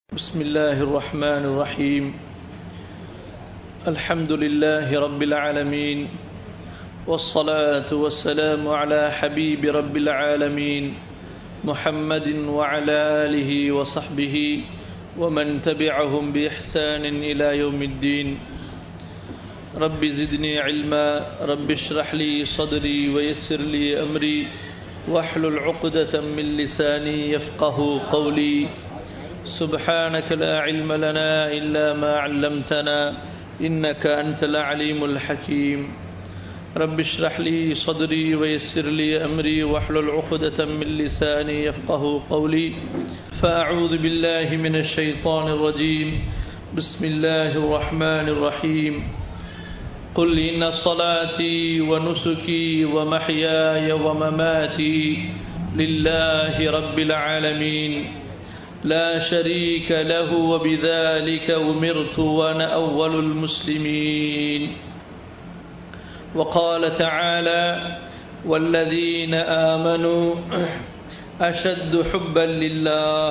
بسم الله الرحمن الرحيم الحمد لله رب العالمين والصلاة والسلام على حبيب رب العالمين محمد وعلى آله وصحبه ومن تبعهم بإحسان إلى يوم الدين رب زدني علما رب اشرح لي صدري ويسر لي أمري واحلل عقدة من لساني يفقه قولي سبحانك لا علم لنا إلا ما علمتنا إنك أنت العليم الحكيم رب اشرح لي صدري ويسر لي أمري واحلل عقدة من لساني يفقه قولي فأعوذ بالله من الشيطان الرجيم بسم الله الرحمن الرحيم قل إن صلاتي ونسكي ومحياي ومماتي لله رب العالمين لا شريك له وبذلك أمرت وأنا أول المسلمين وقال تعالى والذين آمنوا أشد حبا لله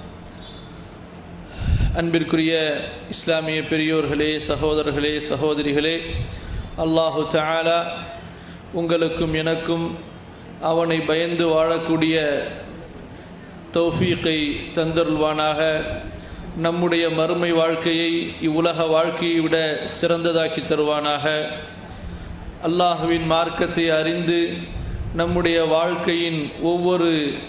அன்பிற்குரிய இஸ்லாமிய பெரியோர்களே சகோதரர்களே சகோதரிகளே அல்லாஹு தாலா உங்களுக்கும் எனக்கும் அவனை பயந்து வாழக்கூடிய தௌஃபீக்கை தந்தருள்வானாக நம்முடைய மறுமை வாழ்க்கையை இவ்வுலக வாழ்க்கையை விட சிறந்ததாக்கி தருவானாக அல்லாஹுவின் மார்க்கத்தை அறிந்து நம்முடைய வாழ்க்கையின் ஒவ்வொரு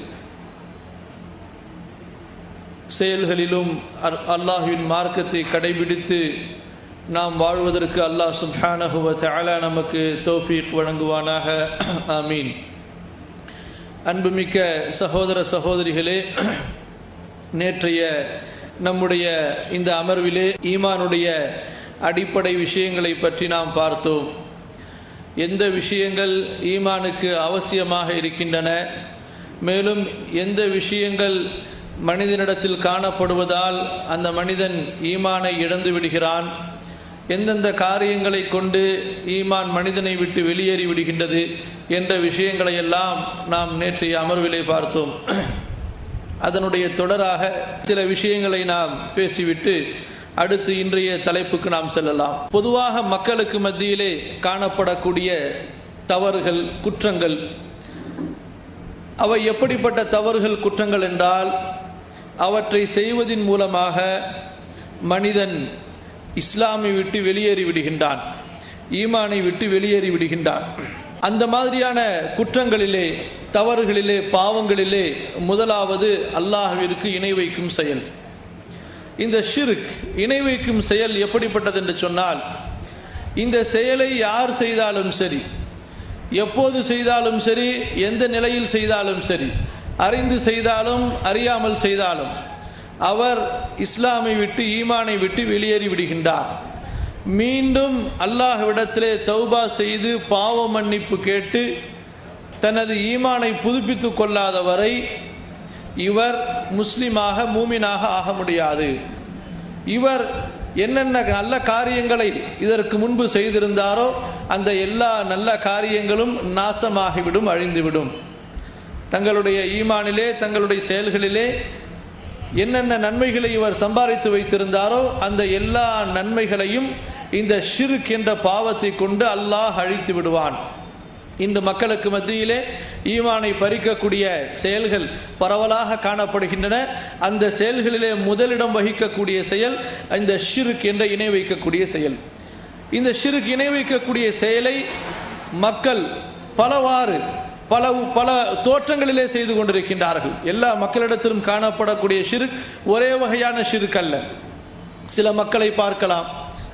செயல்களிலும் அல்லாஹுவின் மார்க்கத்தை கடைபிடித்து நாம் வாழ்வதற்கு அல்லாஹ் சுப்ஹானஹுவ தஆலா நமக்கு தௌஃபீக் வழங்குவானாக ஆமீன் அன்புமிக்க சகோதர சகோதரிகளே நேற்றைய நம்முடைய இந்த அமர்விலே ஈமானுடைய அடிப்படை விஷயங்களை பற்றி நாம் பார்த்தோம் எந்த விஷயங்கள் ஈமானுக்கு அவசியமாக இருக்கின்றன மேலும் எந்த விஷயங்கள் மனிதனிடத்தில் காணப்படுவதால் அந்த மனிதன் ஈமானை இழந்து விடுகிறான் எந்தெந்த காரியங்களை கொண்டு ஈமான் மனிதனை விட்டு வெளியேறி விடுகின்றது என்ற விஷயங்களை எல்லாம் நாம் நேற்றைய அமர்விலே பார்த்தோம் அதனுடைய தொடராக சில விஷயங்களை நாம் பேசிவிட்டு அடுத்து இன்றைய தலைப்புக்கு நாம் செல்லலாம் பொதுவாக மக்களுக்கு மத்தியிலே காணப்படக்கூடிய தவறுகள் குற்றங்கள் அவை எப்படிப்பட்ட தவறுகள் குற்றங்கள் என்றால் அவற்றை செய்வதின் மூலமாக மனிதன் இஸ்லாமை விட்டு வெளியேறி விடுகின்றான் ஈமானை விட்டு வெளியேறி விடுகின்றான் அந்த மாதிரியான குற்றங்களிலே தவறுகளிலே பாவங்களிலே முதலாவது அல்லாஹுவிற்கு இணை வைக்கும் செயல் இந்த ஷிருக் இணை வைக்கும் செயல் எப்படிப்பட்டது என்று சொன்னால் இந்த செயலை யார் செய்தாலும் சரி எப்போது செய்தாலும் சரி எந்த நிலையில் செய்தாலும் சரி அறிந்து செய்தாலும் அறியாமல் செய்தாலும் அவர் இஸ்லாமை விட்டு ஈமானை விட்டு வெளியேறி விடுகின்றார் மீண்டும் அல்லாஹ்விடத்திலே தௌபா செய்து பாவ மன்னிப்பு கேட்டு தனது ஈமானை புதுப்பித்துக் கொள்ளாத வரை இவர் முஸ்லிமாக மூமினாக ஆக முடியாது இவர் என்னென்ன நல்ல காரியங்களை இதற்கு முன்பு செய்திருந்தாரோ அந்த எல்லா நல்ல காரியங்களும் நாசமாகிவிடும் அழிந்துவிடும் தங்களுடைய ஈமானிலே தங்களுடைய செயல்களிலே என்னென்ன நன்மைகளை இவர் சம்பாதித்து வைத்திருந்தாரோ அந்த எல்லா நன்மைகளையும் இந்த ஷிருக் என்ற பாவத்தை கொண்டு அல்லாஹ் அழித்து விடுவான் இன்று மக்களுக்கு மத்தியிலே ஈமானை பறிக்கக்கூடிய செயல்கள் பரவலாக காணப்படுகின்றன அந்த செயல்களிலே முதலிடம் வகிக்கக்கூடிய செயல் இந்த ஷிருக் என்ற இணை வைக்கக்கூடிய செயல் இந்த ஷிருக் இணை வைக்கக்கூடிய செயலை மக்கள் பலவாறு பல பல தோற்றங்களிலே செய்து கொண்டிருக்கின்றார்கள் எல்லா மக்களிடத்திலும் காணப்படக்கூடிய ஷிருக் ஒரே வகையான ஷிருக் அல்ல சில மக்களை பார்க்கலாம்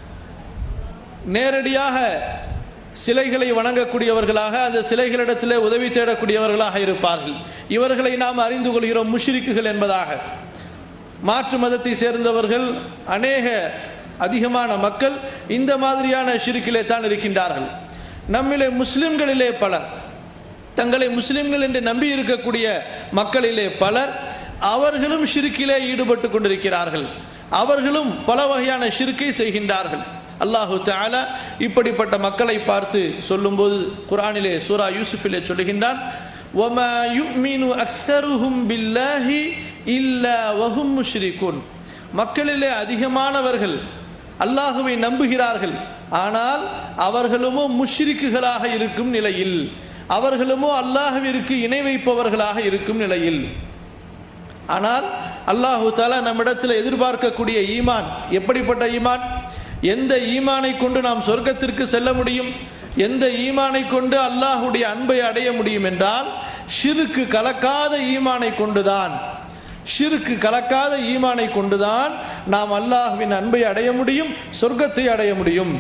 நேரடியாக சிலைகளை வணங்கக்கூடியவர்களாக அந்த சிலைகளிடத்திலே உதவி தேடக்கூடியவர்களாக இருப்பார்கள் இவர்களை நாம் அறிந்து கொள்கிறோம் முஷிரிக்குகள் என்பதாக மாற்று மதத்தை சேர்ந்தவர்கள் அநேக அதிகமான மக்கள் இந்த மாதிரியான ஷிருக்கிலே தான் இருக்கின்றார்கள் நம்மிலே முஸ்லிம்களிலே பலர் தங்களை முஸ்லிம்கள் என்று நம்பி இருக்கக்கூடிய மக்களிலே பலர் அவர்களும் ஷிருக்கிலே ஈடுபட்டு கொண்டிருக்கிறார்கள் அவர்களும் பல வகையான ஷிருக்கை செய்கின்றார்கள் அல்லாஹு தாலா இப்படிப்பட்ட மக்களை பார்த்து சொல்லும்போது குரானிலே சூரா யூசுஃபிலே சொல்லுகின்றான் وَمَا يُؤْمِنُ أَكْثَرُهُمْ بِاللَّهِ إِلَّا وَهُمْ مُشْرِكُونَ மக்களிலே அதிகமானவர்கள் அல்லாஹுவை நம்புகிறார்கள் ஆனால் அவர்களுமோ முஷ்ரிக்குகளாக இருக்கும் நிலையில் அவர்களுமோ அல்லாஹுவிற்கு இணை வைப்பவர்களாக இருக்கும் நிலையில் ஆனால் அல்லாஹு தாலா நம்மிடத்தில் எதிர்பார்க்கக்கூடிய ஈமான் எப்படிப்பட்ட ஈமான் எந்த ஈமானை கொண்டு நாம் சொர்க்கத்திற்கு செல்ல முடியும் எந்த ஈமானை கொண்டு அல்லாஹுடைய அன்பை அடைய முடியும் என்றால் ஷிருக்கு கலக்காத ஈமானை கொண்டுதான் ஷிருக்கு கலக்காத ஈமானை கொண்டுதான் நாம் அல்லாஹுவின் அன்பை அடைய முடியும் சொர்க்கத்தை அடைய முடியும்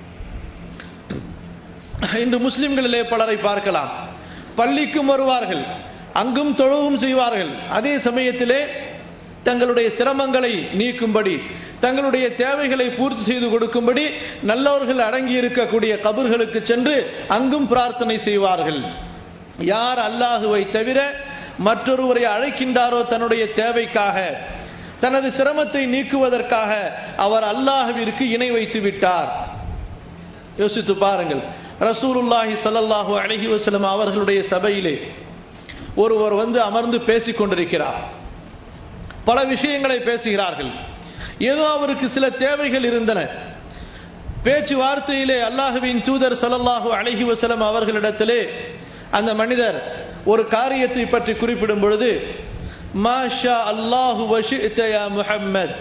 இன்று முஸ்லிம்களிலே பலரை பார்க்கலாம் பள்ளிக்கும் வருவார்கள் அங்கும் தொழவும் செய்வார்கள் அதே சமயத்திலே தங்களுடைய சிரமங்களை நீக்கும்படி தங்களுடைய தேவைகளை பூர்த்தி செய்து கொடுக்கும்படி நல்லவர்கள் அடங்கி இருக்கக்கூடிய கபர்களுக்கு சென்று அங்கும் பிரார்த்தனை செய்வார்கள் யார் அல்லாஹுவை தவிர மற்றொருவரை அழைக்கின்றாரோ தன்னுடைய தேவைக்காக தனது சிரமத்தை நீக்குவதற்காக அவர் அல்லாஹுவிற்கு இணை வைத்து விட்டார் யோசித்து பாருங்கள் ரசூலுல்லாஹி சல்லல்லாஹு அலஹி வசலம் அவர்களுடைய சபையிலே ஒருவர் வந்து அமர்ந்து பேசிக் கொண்டிருக்கிறார் பல விஷயங்களை பேசுகிறார்கள் ஏதோ அவருக்கு சில தேவைகள் இருந்தன பேச்சுவார்த்தையிலே அல்லாஹுவின் தூதர் சல்லல்லாஹு அலஹி வசலம் அவர்களிடத்திலே அந்த மனிதர் ஒரு காரியத்தை பற்றி குறிப்பிடும் பொழுது மாஷா அல்லாஹு வஷித்தயா முஹம்மத்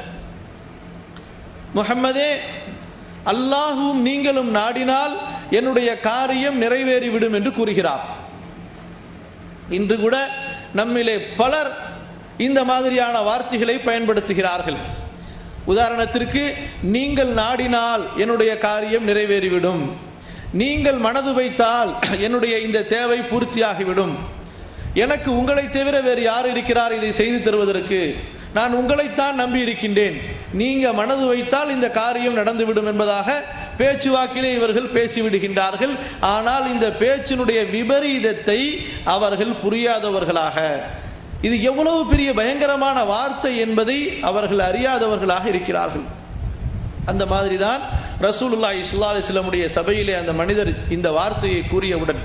முஹம்மதே அல்லாஹும் நீங்களும் நாடினால் என்னுடைய காரியம் நிறைவேறிவிடும் என்று கூறுகிறார் இன்று கூட நம்மிலே பலர் இந்த மாதிரியான வார்த்தைகளை பயன்படுத்துகிறார்கள் உதாரணத்திற்கு நீங்கள் நாடினால் என்னுடைய காரியம் நிறைவேறிவிடும் நீங்கள் மனது வைத்தால் என்னுடைய இந்த தேவை பூர்த்தியாகிவிடும் எனக்கு உங்களை தவிர வேறு யார் இருக்கிறார் இதை செய்து தருவதற்கு நான் உங்களைத்தான் நம்பி இருக்கின்றேன் நீங்க மனது வைத்தால் இந்த காரியம் நடந்துவிடும் என்பதாக பேச்சுவாக்கிலே இவர்கள் பேசிவிடுகின்றார்கள் ஆனால் இந்த பேச்சினுடைய விபரீதத்தை அவர்கள் புரியாதவர்களாக இது எவ்வளவு பெரிய பயங்கரமான வார்த்தை என்பதை அவர்கள் அறியாதவர்களாக இருக்கிறார்கள் அந்த மாதிரி தான் ரசூலுல்லா இஸ்லா அலிஸ்லமுடைய சபையிலே அந்த மனிதர் இந்த வார்த்தையை கூறியவுடன்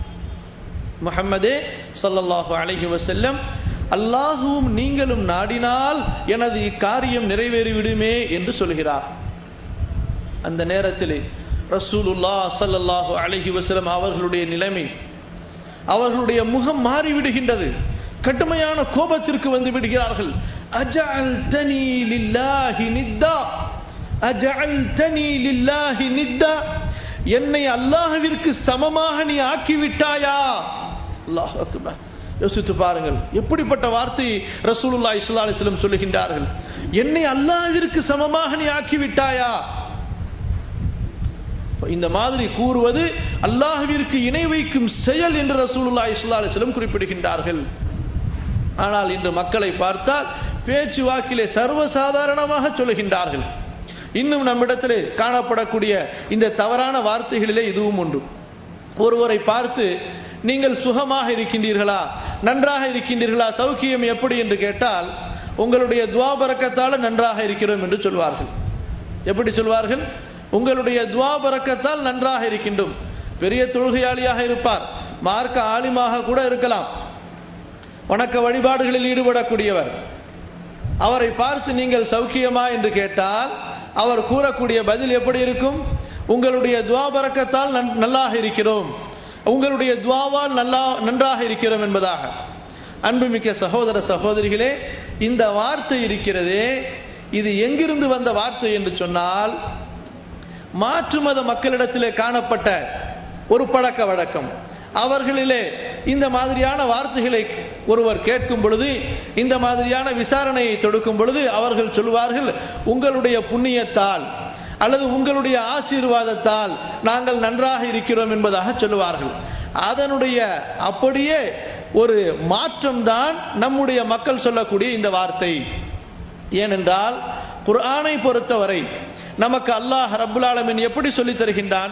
முகம்மதே சொல்லல்லாஹு அலஹி வசல்லம் அல்லாஹுவும் நீங்களும் நாடினால் எனது இக்காரியம் நிறைவேறிவிடுமே என்று சொல்கிறார் அந்த நேரத்திலே ரசூலுல்லா சல்லல்லாஹு அலஹி வசலம் அவர்களுடைய நிலைமை அவர்களுடைய முகம் மாறிவிடுகின்றது கடுமையான கோபத்திற்கு வந்து விடுகிறார்கள் அஜஅல் தனி லில்லாஹி நித்தா அஜஅல் தனி லில்லாஹி நித்தா என்னை அல்லாஹ்விற்கு சமமாக நீ ஆக்கிவிட்டாயா அல்லாஹ் அக்பர் யோசித்து பாருங்கள் எப்படிப்பட்ட வார்த்தை ரசூலுல்லா இஸ்லா அலிஸ்லம் சொல்லுகின்றார்கள் என்னை அல்லாஹ்விற்கு சமமாக நீ ஆக்கிவிட்டாயா இந்த மாதிரி கூறுவது அல்லாஹ்விற்கு இணை வைக்கும் செயல் என்று ரசூலுல்லா இஸ்லா அலிஸ்லம் குறிப்பிடுகின்றார்கள் ஆனால் இன்று மக்களை பார்த்தால் பேச்சு வாக்கிலே சர்வசாதாரணமாக சொல்லுகின்றார்கள் இன்னும் நம்மிடத்திலே காணப்படக்கூடிய இந்த தவறான வார்த்தைகளிலே இதுவும் உண்டு ஒருவரை பார்த்து நீங்கள் சுகமாக இருக்கின்றீர்களா நன்றாக இருக்கின்றீர்களா சௌக்கியம் எப்படி என்று கேட்டால் உங்களுடைய துவாபரக்கத்தால் நன்றாக இருக்கிறோம் என்று சொல்வார்கள் எப்படி சொல்வார்கள் உங்களுடைய துவாபரக்கத்தால் நன்றாக இருக்கின்றோம் பெரிய தொழுகையாளியாக இருப்பார் மார்க்க ஆலிமாக கூட இருக்கலாம் வணக்க வழிபாடுகளில் ஈடுபடக்கூடியவர் அவரை பார்த்து நீங்கள் சௌக்கியமா என்று கேட்டால் அவர் கூறக்கூடிய பதில் எப்படி இருக்கும் உங்களுடைய துவாபரக்கத்தால் நல்லாக இருக்கிறோம் உங்களுடைய துவாவால் நல்லா நன்றாக இருக்கிறோம் என்பதாக அன்புமிக்க சகோதர சகோதரிகளே இந்த வார்த்தை இருக்கிறதே இது எங்கிருந்து வந்த வார்த்தை என்று சொன்னால் மாற்று மத மக்களிடத்திலே காணப்பட்ட ஒரு பழக்க வழக்கம் அவர்களிலே இந்த மாதிரியான வார்த்தைகளை ஒருவர் கேட்கும் பொழுது இந்த மாதிரியான விசாரணையை தொடுக்கும் பொழுது அவர்கள் சொல்வார்கள் உங்களுடைய புண்ணியத்தால் அல்லது உங்களுடைய ஆசீர்வாதத்தால் நாங்கள் நன்றாக இருக்கிறோம் என்பதாக சொல்லுவார்கள் அதனுடைய அப்படியே ஒரு மாற்றம்தான் நம்முடைய மக்கள் சொல்லக்கூடிய இந்த வார்த்தை ஏனென்றால் குர்ஆனை பொறுத்தவரை நமக்கு அல்லாஹ் ரப்புல் ஆலமின் எப்படி சொல்லித் தருகின்றான்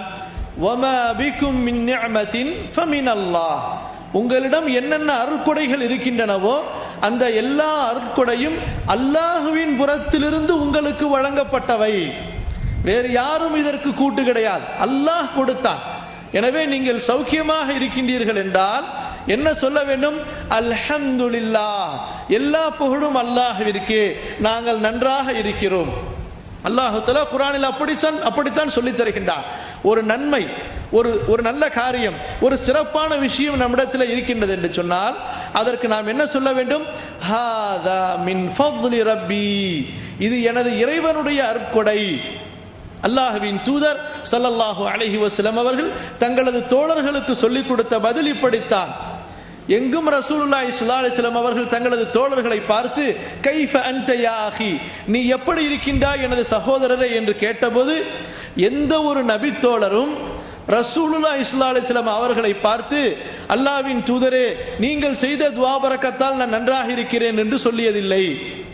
உங்களிடம் என்னென்ன அருட்கொடைகள் இருக்கின்றனவோ அந்த எல்லா அருட்கொடையும் அல்லாஹுவின் புறத்திலிருந்து உங்களுக்கு வழங்கப்பட்டவை வேறு யாரும் இதற்கு கூட்டு கிடையாது அல்லாஹ் கொடுத்தான் எனவே நீங்கள் சௌக்கியமாக இருக்கின்றீர்கள் என்றால் என்ன சொல்ல வேண்டும் அல்ஹம்துலில்லா எல்லா புகழும் அல்லாஹ்விற்கே நாங்கள் நன்றாக இருக்கிறோம் அல்லாஹு தஆலா குர்ஆனில் அப்படித்தான் அப்படித்தான் சொல்லித் தருகின்றான் ஒரு நன்மை ஒரு ஒரு நல்ல காரியம் ஒரு சிறப்பான விஷயம் நம்மிடத்தில் இருக்கின்றது என்று சொன்னால் அதற்கு நாம் என்ன சொல்ல வேண்டும் ஹாதா மின் ஃபض்லி ரப்பி இது எனது இறைவனுடைய அருட்கொடை அல்லாஹுவின் தூதர் ஸல்லல்லாஹு அலைஹி வஸல்லம் அவர்கள் தங்களது தோழர்களுக்கு சொல்லிக் கொடுத்த பதில் இப்படித்தான் எங்கும் ரசூலுல்லாஹி ஸல்லல்லாஹு அலைஹி வஸல்லம் அவர்கள் தங்களது தோழர்களை பார்த்து கைஃப அன்த யா அஹி நீ எப்படி இருக்கின்றாய் எனது சகோதரரே என்று கேட்டபோது எந்த ஒரு நபி தோழரும் ரசூலுல்லாஹி ஸல்லல்லாஹு அலைஹி வஸல்லம் அவர்களை பார்த்து அல்லாஹ்வின் தூதரே நீங்கள் செய்த துஆ பரக்கத்தால் நான் நன்றாக இருக்கிறேன் என்று சொல்லியதில்லை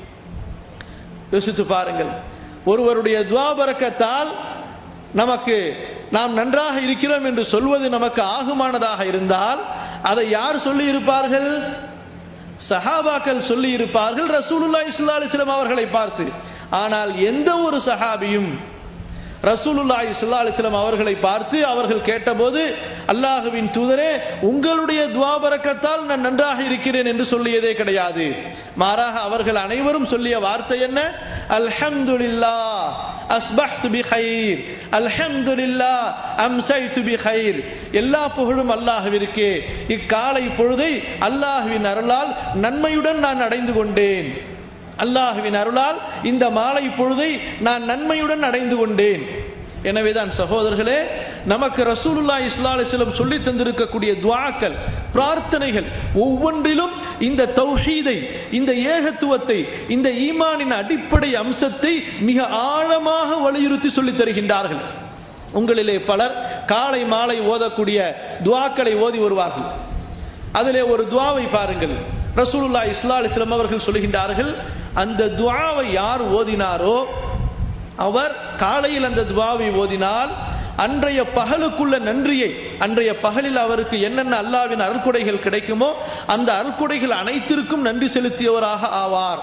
யோசித்து பாருங்கள் ஒருவருடைய துவா பரக்கத்தால் நமக்கு நாம் நன்றாக இருக்கிறோம் என்று சொல்வது நமக்கு ஆகுமானதாக இருந்தால் அதை யார் சொல்லி இருப்பார்கள் சஹாபாக்கள் சொல்லி இருப்பார்கள் ரசூலுல்லாஹி ஸல்லல்லாஹு அலைஹி வஸல்லம் அவர்களை பார்த்து ஆனால் எந்த ஒரு சஹாபியும் ரசூலுல்லாஹி ஸல்லல்லாஹு அலைஹி வஸல்லம் அவர்களை பார்த்து அவர்கள் கேட்டபோது அல்லாஹுவின் தூதரே உங்களுடைய துவா பரக்கத்தால் நான் நன்றாக இருக்கிறேன் என்று சொல்லியதே கிடையாது மாறாக அவர்கள் அனைவரும் சொல்லிய வார்த்தை என்ன அல்ஹம்துலில்லாஹ் அஸ்பஹ்து பிகைர் அல்ஹம்துலில்லாஹ் அம்சைது பிகைர் எல்லா புகழும் அல்லாஹ்விற்கே இக்காலை பொழுதை அல்லாஹ்வின் அருளால் நன்மையுடன் நான் அடைந்து கொண்டேன் அல்லாஹுவின் அருளால் இந்த மாலை பொழுதை நான் நன்மையுடன் அடைந்து கொண்டேன் எனவேதான் சகோதரர்களே நமக்கு ரசூலுல்லா இஸ்லா அலிஸ்லம் சொல்லி தந்திருக்கக்கூடிய துவாக்கள் பிரார்த்தனைகள் ஒவ்வொன்றிலும் இந்த தௌஹீதை இந்த ஏகத்துவத்தை இந்த ஈமானின் அடிப்படை அம்சத்தை மிக ஆழமாக வலியுறுத்தி சொல்லித் தருகின்றார்கள் உங்களிலே பலர் காலை மாலை ஓதக்கூடிய துவாக்களை ஓதி வருவார்கள் அதிலே ஒரு துவாவை பாருங்கள் ரசூலுல்லா இஸ்லா அலிஸ்லாம் அவர்கள் சொல்கின்றார்கள் அந்த துவாவை யார் ஓதினாரோ அவர் காலையில் அந்த துவாவை ஓதினால் அன்றைய பகலுக்குள்ள நன்றியை அன்றைய பகலில் அவருக்கு என்னென்ன அல்லாவின் அருள்கொடைகள் கிடைக்குமோ அந்த அருள்கொடைகள் அனைத்திற்கும் நன்றி செலுத்தியவராக ஆவார்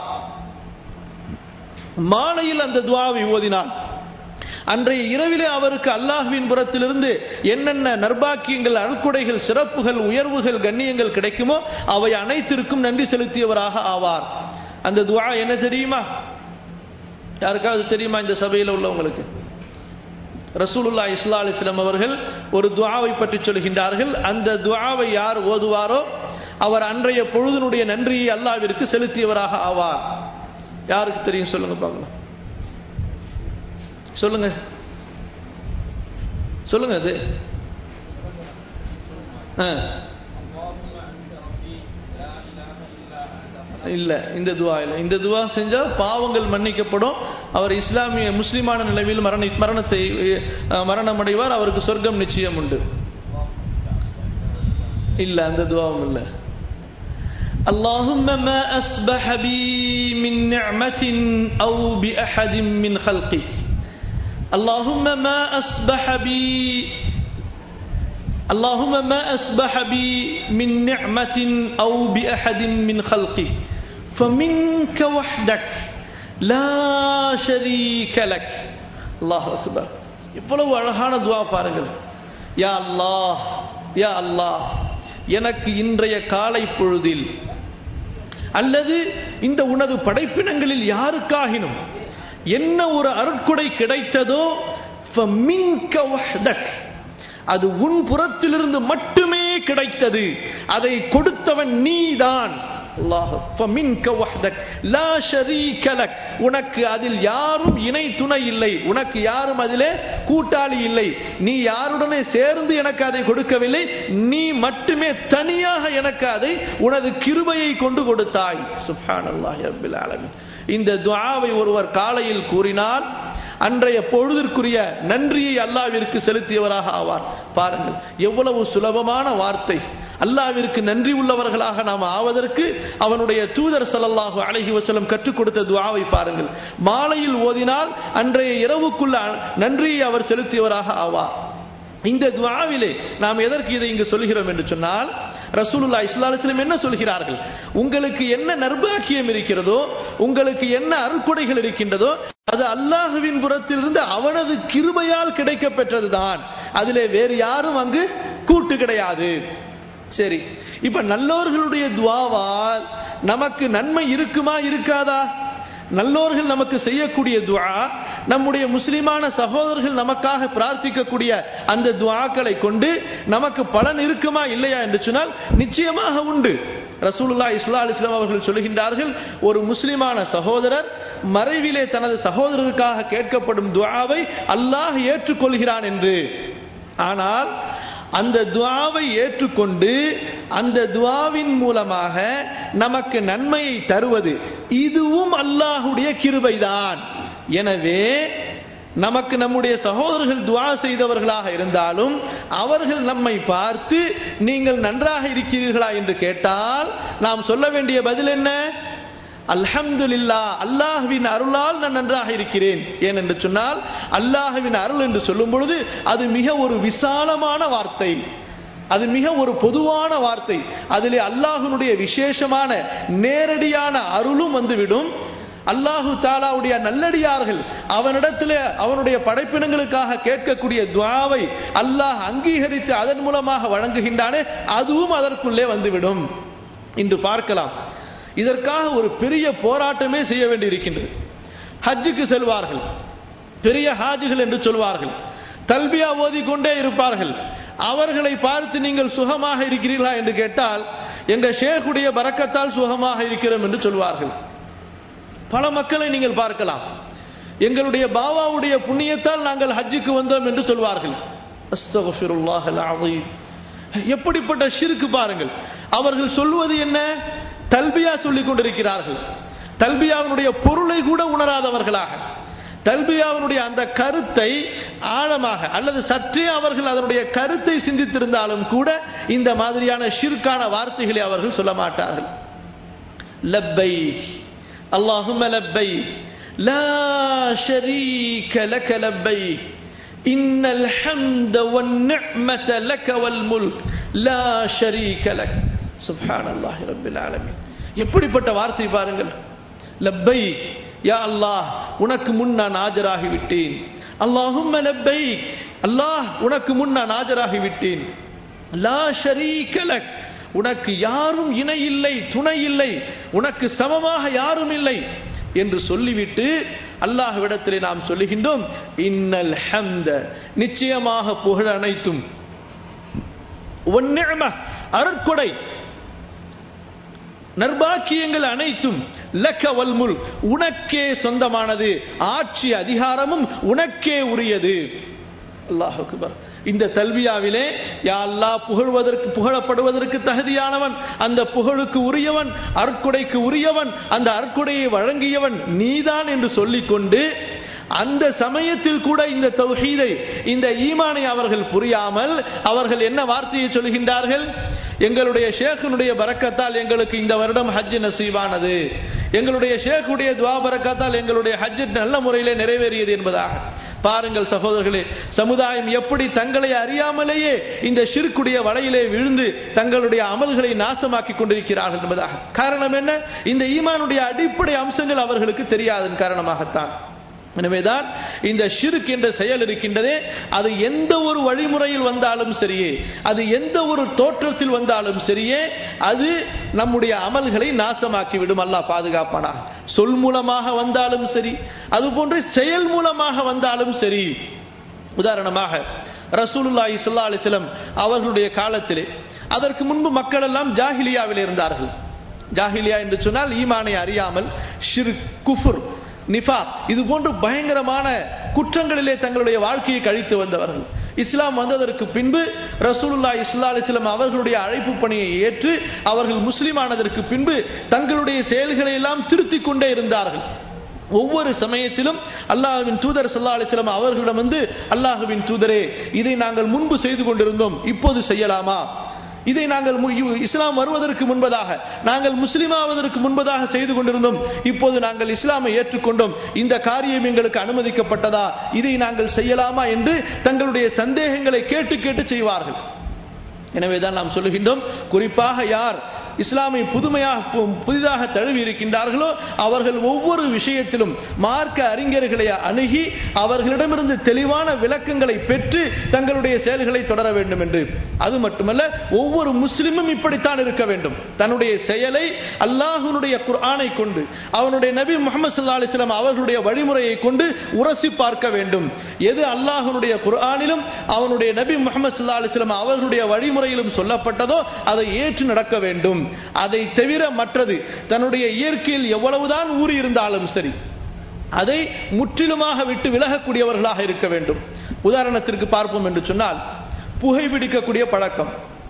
மாலையில் அந்த துவாவை ஓதினார் அன்றைய இரவிலே அவருக்கு அல்லாஹ்வின் புறத்திலிருந்து என்னென்ன நர்பாக்கியங்கள் அருள்கொடைகள் சிறப்புகள் உயர்வுகள் கண்ணியங்கள் கிடைக்குமோ அவை அனைத்திற்கும் நன்றி செலுத்தியவராக ஆவார் அந்த துவா என்ன தெரியுமா யாருக்காவது தெரியுமா இந்த சபையில் உள்ளவங்களுக்கு ரசூலுல்லா இஸ்லா அலிஸ்லாம் அவர்கள் ஒரு துவாவை பற்றி சொல்கின்றார்கள் அந்த துவாவை யார் ஓதுவாரோ அவர் அன்றைய பொழுதனுடைய நன்றியை அல்லாவிற்கு செலுத்தியவராக ஆவார் யாருக்கு தெரியும் சொல்லுங்க பார்க்கலாம் சொல்லுங்க சொல்லுங்க அது இல்ல இந்த துவா இல்ல இந்த துவா செஞ்சா பாவங்கள் மன்னிக்கப்படும் அவர் இஸ்லாமிய முஸ்லிமான நிலையில் மரண மரணத்தை மரணம் அடைவார் அவருக்கு சொர்க்கம் நிச்சயம் உண்டு இல்ல அந்த துவாவும் இல்ல اللهم ما أصبح بي من نعمة أو بأحد من خلقك اللهم ما أصبح بي اللهم ما أصبح بي من نعمة أو بأحد من خلقك فمنك وحدك لا شريك لك الله أكبر இவ்வளவு அழகான துவா பாருங்கள் யா அல்லாஹ் யா அல்லாஹ் எனக்கு இன்றைய காலை பொழுதில் அல்லது இந்த உனது படைப்பினங்களில் யாருக்காகினும் என்ன ஒரு அருட்கொடை கிடைத்ததோ அது உன் புறத்திலிருந்து மட்டுமே கிடைத்தது அதை கொடுத்தவன் நீதான் உனக்கு அதில் யாரும் இணை துணை இல்லை உனக்கு யாரும் அதிலே கூட்டாளி இல்லை நீ யாருடனே சேர்ந்து எனக்கு அதை கொடுக்கவில்லை நீ மட்டுமே தனியாக எனக்கு அதை உனது கிருபையை கொண்டு கொடுத்தாய் சுப்ஹான் அல்லாஹ் இந்த துவாவை ஒருவர் காலையில் கூறினால் அன்றைய பொழுதிற்குரிய நன்றியை அல்லாவிற்கு செலுத்தியவராக ஆவார் பாருங்கள் எவ்வளவு சுலபமான வார்த்தை அல்லாவிற்கு நன்றி உள்ளவர்களாக நாம் ஆவதற்கு அவனுடைய தூதர் சல்லல்லாஹு அழகி வசலம் கற்றுக் கொடுத்த துவாவை பாருங்கள் மாலையில் ஓதினால் அன்றைய இரவுக்குள்ள நன்றியை அவர் செலுத்தியவராக ஆவார் இந்த துவாவிலே நாம் எதற்கு இதை இங்கு சொல்கிறோம் என்று சொன்னால் ரசூலுல்லா இஸ்லாலிஸ்லம் என்ன சொல்கிறார்கள் உங்களுக்கு என்ன நர்பாக்கியம் இருக்கிறதோ உங்களுக்கு என்ன அருள்கொடைகள் இருக்கின்றதோ அது அல்லாஹுவின் புறத்திலிருந்து அவனது கிருபையால் கிடைக்க பெற்றதுதான் அதிலே வேறு யாரும் அங்கு கூட்டு கிடையாது சரி இப்ப நல்லவர்களுடைய துவாவால் நமக்கு நன்மை இருக்குமா இருக்காதா நல்லோர்கள் நமக்கு செய்யக்கூடிய துஆ நம்முடைய முஸ்லிமான சகோதரர்கள் நமக்காக பிரார்த்திக்கக்கூடிய அந்த துஆக்களை கொண்டு நமக்கு பலன் இருக்குமா இல்லையா என்று சொன்னால் நிச்சயமாக உண்டு ரசூலுல்லா இஸ்லா அலிஸ்லாம் அவர்கள் சொல்லுகின்றார்கள் ஒரு முஸ்லிமான சகோதரர் மறைவிலே தனது சகோதரருக்காக கேட்கப்படும் துஆவை அல்லாஹ் ஏற்றுக்கொள்கிறான் என்று ஆனால் அந்த துவாவை ஏற்றுக்கொண்டு அந்த துவாவின் மூலமாக நமக்கு நன்மையை தருவது இதுவும் அல்லாஹுடைய கிருபைதான் எனவே நமக்கு நம்முடைய சகோதரர்கள் துவா செய்தவர்களாக இருந்தாலும் அவர்கள் நம்மை பார்த்து நீங்கள் நன்றாக இருக்கிறீர்களா என்று கேட்டால் நாம் சொல்ல வேண்டிய பதில் என்ன அல்ஹம்துலில்லா அல்லாஹ்வின் அருளால் நான் நன்றாக இருக்கிறேன் ஏன் என்று சொன்னால் அல்லாஹ்வின் அருள் என்று சொல்லும் பொழுது அது மிக ஒரு விசாலமான வார்த்தை அது மிக ஒரு பொதுவான வார்த்தை அதிலே அல்லாஹ்வினுடைய விசேஷமான நேரடியான அருளும் வந்துவிடும் அல்லாஹு தாலாவுடைய நல்லடியார்கள் அவனிடத்தில் அவனுடைய படைப்பினங்களுக்காக கேட்கக்கூடிய துவாவை அல்லாஹ் அங்கீகரித்து அதன் மூலமாக வழங்குகின்றானே அதுவும் அதற்குள்ளே வந்துவிடும் இன்று பார்க்கலாம் இதற்காக ஒரு பெரிய போராட்டமே செய்ய வேண்டியிருக்கின்றது ஹஜ்ஜுக்கு செல்வார்கள் பெரிய ஹாஜிகள் என்று சொல்வார்கள் தல்பியா ஓதிக்கொண்டே இருப்பார்கள் அவர்களை பார்த்து நீங்கள் சுகமாக இருக்கிறீர்களா என்று கேட்டால் எங்க ஷேகுடைய பறக்கத்தால் சுகமாக இருக்கிறோம் என்று சொல்வார்கள் பல மக்களை நீங்கள் பார்க்கலாம் எங்களுடைய பாவாவுடைய புண்ணியத்தால் நாங்கள் ஹஜ்ஜுக்கு வந்தோம் என்று சொல்வார்கள் அஸ்தகுஃபிருல்லாஹ் அல்-அஸீம். எப்படிப்பட்ட ஷிருக்கு பாருங்கள் அவர்கள் சொல்வது என்ன தல்பியா சொல்லிக் கொண்டிருக்கிறார்கள் தல்பியாவினுடைய பொருளை கூட உணராதவர்களாக தல்பியாவினுடைய அந்த கருத்தை ஆழமாக அல்லது சற்றே அவர்கள் அதனுடைய கருத்தை சிந்தித்திருந்தாலும் கூட இந்த மாதிரியான ஷிர்கான வார்த்தைகளை அவர்கள் சொல்ல மாட்டார்கள் லப்பை اللهم لبيك لا شريك لك لبيك إن الحمد والنعمة لك والملك لا شريك لك سبحان الله رب العالمين எப்படிப்பட்ட வார்த்தை பாருங்கள் லப்பை யா அல்லாஹ் உனக்கு முன் நான் ஆஜராகி விட்டேன் அல்லாஹும் லப்பை அல்லாஹ் உனக்கு முன் நான் ஆஜராகி விட்டேன் லா ஷரீக லக் உனக்கு யாரும் இணை இல்லை துணை இல்லை உனக்கு சமமாக யாரும் இல்லை என்று சொல்லிவிட்டு அல்லாஹ்விடத்திலே நாம் சொல்லுகின்றோம் இன்னல் ஹம்த நிச்சயமாக புகழ் அனைத்தும் ஒன்னிழம அருட்கொடை நர்பாக்கியங்கள் அனைத்தும் லக்க வல்முல் உனக்கே சொந்தமானது ஆட்சி அதிகாரமும் உனக்கே உரியது அல்லாஹ் அக்பர் இந்த தல்வியாவிலே யா அல்லாஹ் புகழ்வதற்கு புகழப்படுவதற்கு தகுதியானவன் அந்த புகழுக்கு உரியவன் அற்கொடைக்கு உரியவன் அந்த அற்கொடையை வழங்கியவன் நீதான் என்று சொல்லிக்கொண்டு அந்த சமயத்தில் கூட இந்த தௌஹீதை இந்த ஈமானை அவர்கள் புரியாமல் அவர்கள் என்ன வார்த்தையை சொல்கின்றார்கள் எங்களுடைய ஷேഖனுடைய பரக்கத்தால் எங்களுக்கு இந்த வருடம் ஹஜ் நசீவானது எங்களுடைய ஷேக்குடைய துவா பரக்கத்தால் எங்களுடைய ஹஜ் நல்ல முறையிலே நிறைவேறியது என்பதாக பாருங்கள் சகோதரர்களே சமுதாயம் எப்படி தங்களை அறியாமலேயே இந்த ஷிர்க்குடைய வலையிலே விழுந்து தங்களுடைய அமல்களை நாசமாக்கி கொண்டிருக்கிறார்கள் என்பதாக காரணம் என்ன இந்த ஈமானுடைய அடிப்படை அம்சங்கள் அவர்களுக்கு தெரியாதன் காரணமாகத்தான் எனவேதான் இந்த ஷிருக் என்ற செயல் இருக்கின்றதே அது எந்த ஒரு வழிமுறையில் வந்தாலும் சரியே அது எந்த ஒரு தோற்றத்தில் வந்தாலும் சரியே அது நம்முடைய அமல்களை நாசமாக்கி விடும் அல்லாஹ் பாதுகாப்பானா சொல் மூலமாக வந்தாலும் சரி அதுபோன்று செயல் மூலமாக வந்தாலும் சரி உதாரணமாக ரசூலுல்லாஹி ஸல்லல்லாஹு அலைஹி வஸல்லம் அவர்களுடைய காலத்திலே அதற்கு முன்பு மக்கள் எல்லாம் ஜாஹிலியாவில் இருந்தார்கள் ஜாஹிலியா என்று சொன்னால் ஈமானை அறியாமல் ஷிர்க் குஃபுர் நிஃபா இது போன்று பயங்கரமான குற்றங்களிலே தங்களுடைய வாழ்க்கையை கழித்து வந்தவர்கள் இஸ்லாம் வந்ததற்கு பின்பு ரசூலுல்லா இஸ்லா அலிஸ்லாம் அவர்களுடைய அழைப்பு பணியை ஏற்று அவர்கள் முஸ்லிமானதற்கு பின்பு தங்களுடைய செயல்களை எல்லாம் திருத்திக் கொண்டே இருந்தார்கள் ஒவ்வொரு சமயத்திலும் அல்லாஹுவின் தூதர் சல்லா அலிஸ்லாம் அவர்களிடம் வந்து அல்லாஹுவின் தூதரே இதை நாங்கள் முன்பு செய்து கொண்டிருந்தோம் இப்போது செய்யலாமா இதை நாங்கள் மு- இஸ்லாம் வருவதற்கு முன்பதாக நாங்கள் முஸ்லிமாவதற்கு முன்பதாக செய்து கொண்டிருந்தோம் இப்போது நாங்கள் இஸ்லாமை ஏற்றுக்கொண்டோம் இந்த காரியம் எங்களுக்கு அனுமதிக்கப்பட்டதா இதை நாங்கள் செய்யலாமா என்று தங்களுடைய சந்தேகங்களை கேட்டு கேட்டு செய்வார்கள் எனவேதான் நாம் சொல்லுகின்றோம் குறிப்பாக யார் இஸ்லாமை புதுமையாக பு- புதிதாக தழுவி இருக்கின்றார்களோ அவர்கள் ஒவ்வொரு விஷயத்திலும் மார்க்க அறிஞர்களை அணுகி அவர்களிடமிருந்து தெளிவான விளக்கங்களை பெற்று தங்களுடைய செயல்களை தொடர வேண்டும் என்று அது மட்டுமல்ல ஒவ்வொரு முஸ்லிமும் இப்படித்தான் இருக்க வேண்டும் தன்னுடைய செயலை அல்லாஹ்வுடைய குர்ஆனை கொண்டு அவனுடைய நபி முகமது ஸல்லல்லாஹு அலைஹி வஸல்லம் அவர்களுடைய வழிமுறையை கொண்டு உரசி பார்க்க வேண்டும் எது அல்லாஹ்வுடைய குர்ஆனிலும் அவனுடைய நபி முகமது ஸல்லல்லாஹு அலைஹி வஸல்லம் அவர்களுடைய வழிமுறையிலும் சொல்லப்பட்டதோ அதை ஏற்று நடக்க வேண்டும் அதை தவிர மற்றது தன்னுடைய இயற்கையில் எவ்வளவுதான் ஊறி இருந்தாலும் சரி அதை முற்றிலுமாக விட்டு விலகக்கூடியவர்களாக இருக்க வேண்டும் உதாரணத்திற்கு பார்ப்போம் என்று சொன்னால் புகைப்பிடிக்கக்கூடிய பழக்கம்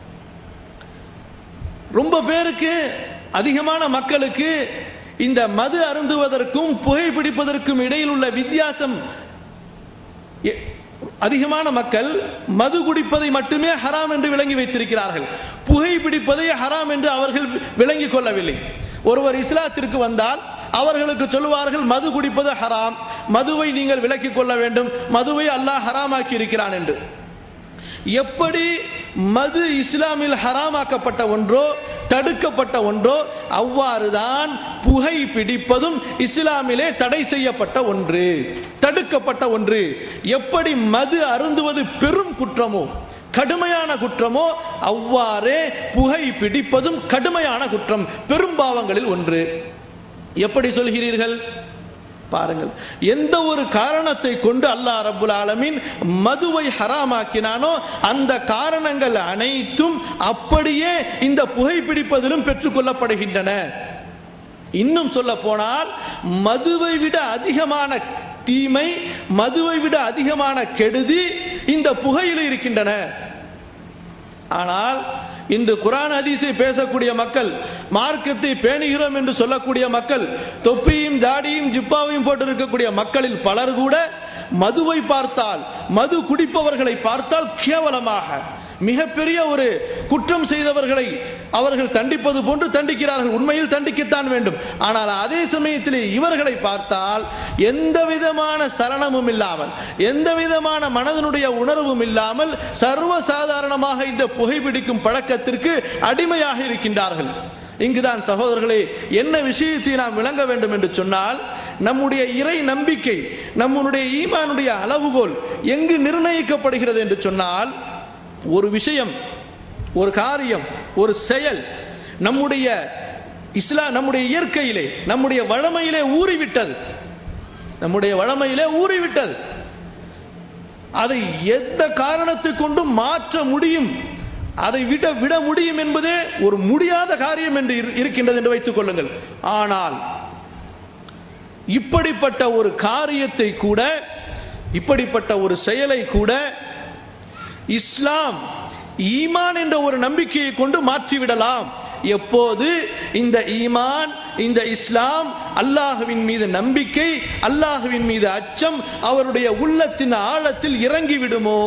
ரொம்ப பேருக்கு அதிகமான மக்களுக்கு இந்த மது அருந்துவதற்கும் புகைப்பிடிப்பதற்கும் இடையில் உள்ள வித்தியாசம் எ- அதிகமான மக்கள் மது குடிப்பதை மட்டுமே ஹராம் என்று விளங்கி வைத்திருக்கிறார்கள் புகைப்பிடிப்பதை ஹராம் என்று அவர்கள் விளங்கிக் கொள்ளவில்லை ஒருவர் இஸ்லாத்திற்கு வந்தால் அவர்களுக்கு சொல்லுவார்கள் மது குடிப்பது ஹராம் மதுவை நீங்கள் விலக்கிக் கொள்ள வேண்டும் மதுவை அல்லாஹ் ஹராமாக்கி இருக்கிறான் என்று எப்படி மது இஸ்லாமில் ஹராமாக்கப்பட்ட ஒன்றோ தடுக்கப்பட்ட ஒன்றோ அவ்வாறுதான் புகை பிடிப்பதும் இஸ்லாமிலே தடை செய்யப்பட்ட ஒன்று தடுக்கப்பட்ட ஒன்று எப்படி மது அருந்துவது பெரும் குற்றமோ கடுமையான குற்றமோ அவ்வாறே புகை பிடிப்பதும் கடுமையான குற்றம் பெரும்பாவங்களில் ஒன்று எப்படி சொல்கிறீர்கள் பாருங்கள் எந்த ஒரு காரணத்தை கொண்டு அல்லாஹ் ரப்புல் ஆலமீன் மதுவை ஹராமாக்கினானோ அந்த காரணங்கள் அனைத்தும் அப்படியே இந்த புகைப்பிடிப்பதிலும் பெற்றுக்கொள்ளப்படுகின்றன இன்னும் சொல்ல போனால் மதுவை விட அதிகமான தீமை மதுவை விட அதிகமான கெடுதி இந்த புகையில் இருக்கின்றன ஆனால் இன்று குரான் ஹதீஸை பேசக்கூடிய மக்கள் மார்க்கத்தை பேணுகிறோம் என்று சொல்லக்கூடிய மக்கள் தொப்பியும் தாடியும் ஜிப்பாவையும் போட்டு இருக்கக்கூடிய மக்களில் பலர் கூட மதுவை பார்த்தால் மது குடிப்பவர்களை பார்த்தால் கேவலமாக மிகப்பெரிய ஒரு குற்றம் செய்தவர்களை அவர்கள் தண்டிப்பது போன்று தண்டிக்கிறார்கள் உண்மையில் தண்டிக்கத்தான் வேண்டும் ஆனால் அதே சமயத்தில் இவர்களை பார்த்தால் எந்த விதமான சலனமும் இல்லாமல் எந்த விதமான மனதனுடைய உணர்வும் இல்லாமல் சர்வ சாதாரணமாக இந்த புகைப்பிடிக்கும் பழக்கத்திற்கு அடிமையாக இருக்கின்றார்கள் இங்குதான் சகோதரர்களே என்ன விஷயத்தை நாம் விளங்க வேண்டும் என்று சொன்னால் நம்முடைய இறை நம்பிக்கை நம்முடைய ஈமானுடைய அளவுகோல் எங்கு நிர்ணயிக்கப்படுகிறது என்று சொன்னால் ஒரு விஷயம் ஒரு காரியம் ஒரு செயல் நம்முடைய இஸ்லா நம்முடைய இயற்கையிலே நம்முடைய வழமையிலே ஊறிவிட்டது நம்முடைய வழமையிலே ஊறிவிட்டது அதை எந்த காரணத்தை கொண்டும் மாற்ற முடியும் அதை விட விட முடியும் என்பதே ஒரு முடியாத காரியம் என்று இரு- இருக்கின்றது என்று வைத்துக் கொள்ளுங்கள் ஆனால் இப்படிப்பட்ட ஒரு காரியத்தை கூட இப்படிப்பட்ட ஒரு செயலை கூட இஸ்லாம் ஈமான் என்ற ஒரு நம்பிக்கையை கொண்டு மாற்றிவிடலாம் எப்போது இந்த ஈமான் இந்த இஸ்லாம் அல்லாஹுவின் மீது நம்பிக்கை அல்லாஹுவின் மீது அச்சம் அவருடைய உள்ளத்தின் ஆழத்தில் இறங்கி விடுமோ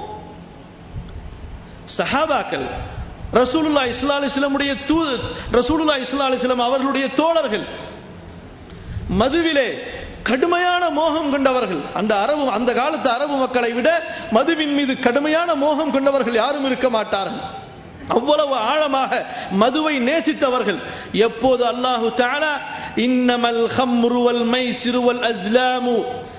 சஹாபாக்கள் ரசூலுல்லா இஸ்லா அலிஸ்லமுடைய தூ ரசூலுல்லா இஸ்லா அலிஸ்லாம் அவர்களுடைய தோழர்கள் மதுவிலே கடுமையான மோகம் கொண்டவர்கள் அந்த அரபு அந்த காலத்து அரபு மக்களை விட மதுவின் மீது கடுமையான மோகம் கொண்டவர்கள் யாரும் இருக்க மாட்டார்கள் அவ்வளவு ஆழமாக மதுவை நேசித்தவர்கள் எப்போது அல்லாஹு தஆலா இன்னமல் ஹம்ரு வல் மைசிரு வல் அஸ்லாமு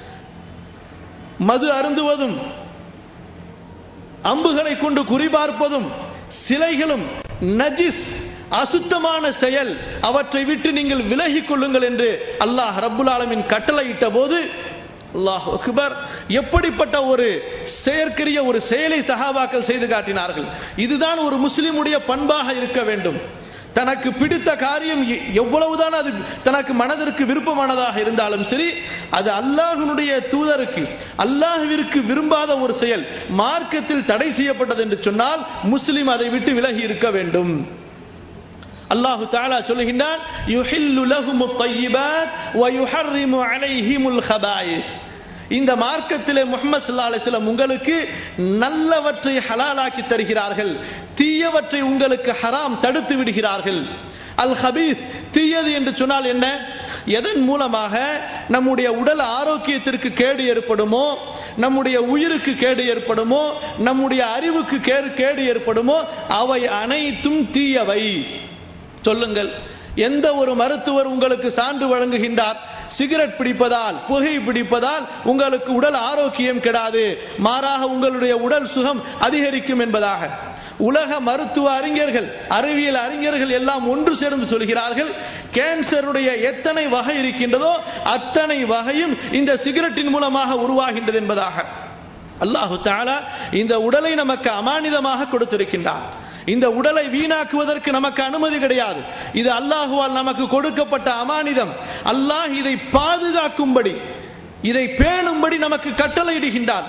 மது அருந்துவதும் அம்புகளை கொண்டு குறிபார்ப்பதும் சிலைகளும் நஜிஸ் அசுத்தமான செயல் அவற்றை விட்டு நீங்கள் விலகிக் கொள்ளுங்கள் என்று அல்லாஹ் ரப்புல் ஆலமின் கட்டளையிட்ட போது அல்லாஹ் அக்பர் எப்படிப்பட்ட ஒரு செயற்கரிய ஒரு செயலை சஹாபாக்கள் செய்து காட்டினார்கள் இதுதான் ஒரு முஸ்லிமுடைய பண்பாக இருக்க வேண்டும் தனக்கு பிடித்த காரியம் எ- எவ்வளவுதான் அது தனக்கு மனதிற்கு விருப்பமானதாக இருந்தாலும் சரி அது அல்லாஹ்வினுடைய தூதருக்கு அல்லாஹ்விற்கு விரும்பாத ஒரு செயல் மார்க்கத்தில் தடை செய்யப்பட்டது என்று சொன்னால் முஸ்லிம் அதை விட்டு விலகி இருக்க வேண்டும் அல்லாஹு தாலா சொல்லுகின்றான் யுஹில்லு லஹுமு த்தய்யிபாத் வ யுஹர்ரிமு அலைஹிமுல் ஹபாயிஸ் இந்த மார்க்கத்திலே முஹம்மது ஸல்லல்லாஹு அலைஹி வஸல்லம் உங்களுக்கு நல்லவற்றை ஹலாலாக்கி தருகிறார்கள் தீயவற்றை உங்களுக்கு ஹராம் தடுத்து விடுகிறார்கள் அல் ஹபீஸ் தீயது என்று சொன்னால் என்ன எதன் மூலமாக நம்முடைய உடல் ஆரோக்கியத்திற்கு கேடு ஏற்படுமோ நம்முடைய உயிருக்கு கேடு ஏற்படுமோ நம்முடைய அறிவுக்கு கேடு கேடு ஏற்படுமோ அவை அனைத்தும் தீயவை சொல்லுங்கள் எந்த ஒரு மருத்துவர் உங்களுக்கு சான்று வழங்குகின்றார் சிகரெட் பிடிப்பதால் புகை பிடிப்பதால் உங்களுக்கு உடல் ஆரோக்கியம் கெடாது மாறாக உங்களுடைய உடல் சுகம் அதிகரிக்கும் என்பதாக உலக மருத்துவ அறிஞர்கள் அறிவியல் அறிஞர்கள் எல்லாம் ஒன்று சேர்ந்து சொல்கிறார்கள் கேன்சருடைய எத்தனை வகை இருக்கின்றதோ அத்தனை வகையும் இந்த சிகரெட்டின் மூலமாக உருவாகின்றது என்பதாக அல்லாஹு தாலா இந்த உடலை நமக்கு அமானிதமாக கொடுத்திருக்கின்றான் இந்த உடலை வீணாக்குவதற்கு நமக்கு அனுமதி கிடையாது இது அல்லாஹுவால் நமக்கு கொடுக்கப்பட்ட அமானிதம் அல்லாஹ் இதை பாதுகாக்கும்படி இதை பேணும்படி நமக்கு கட்டளையிடுகின்றான்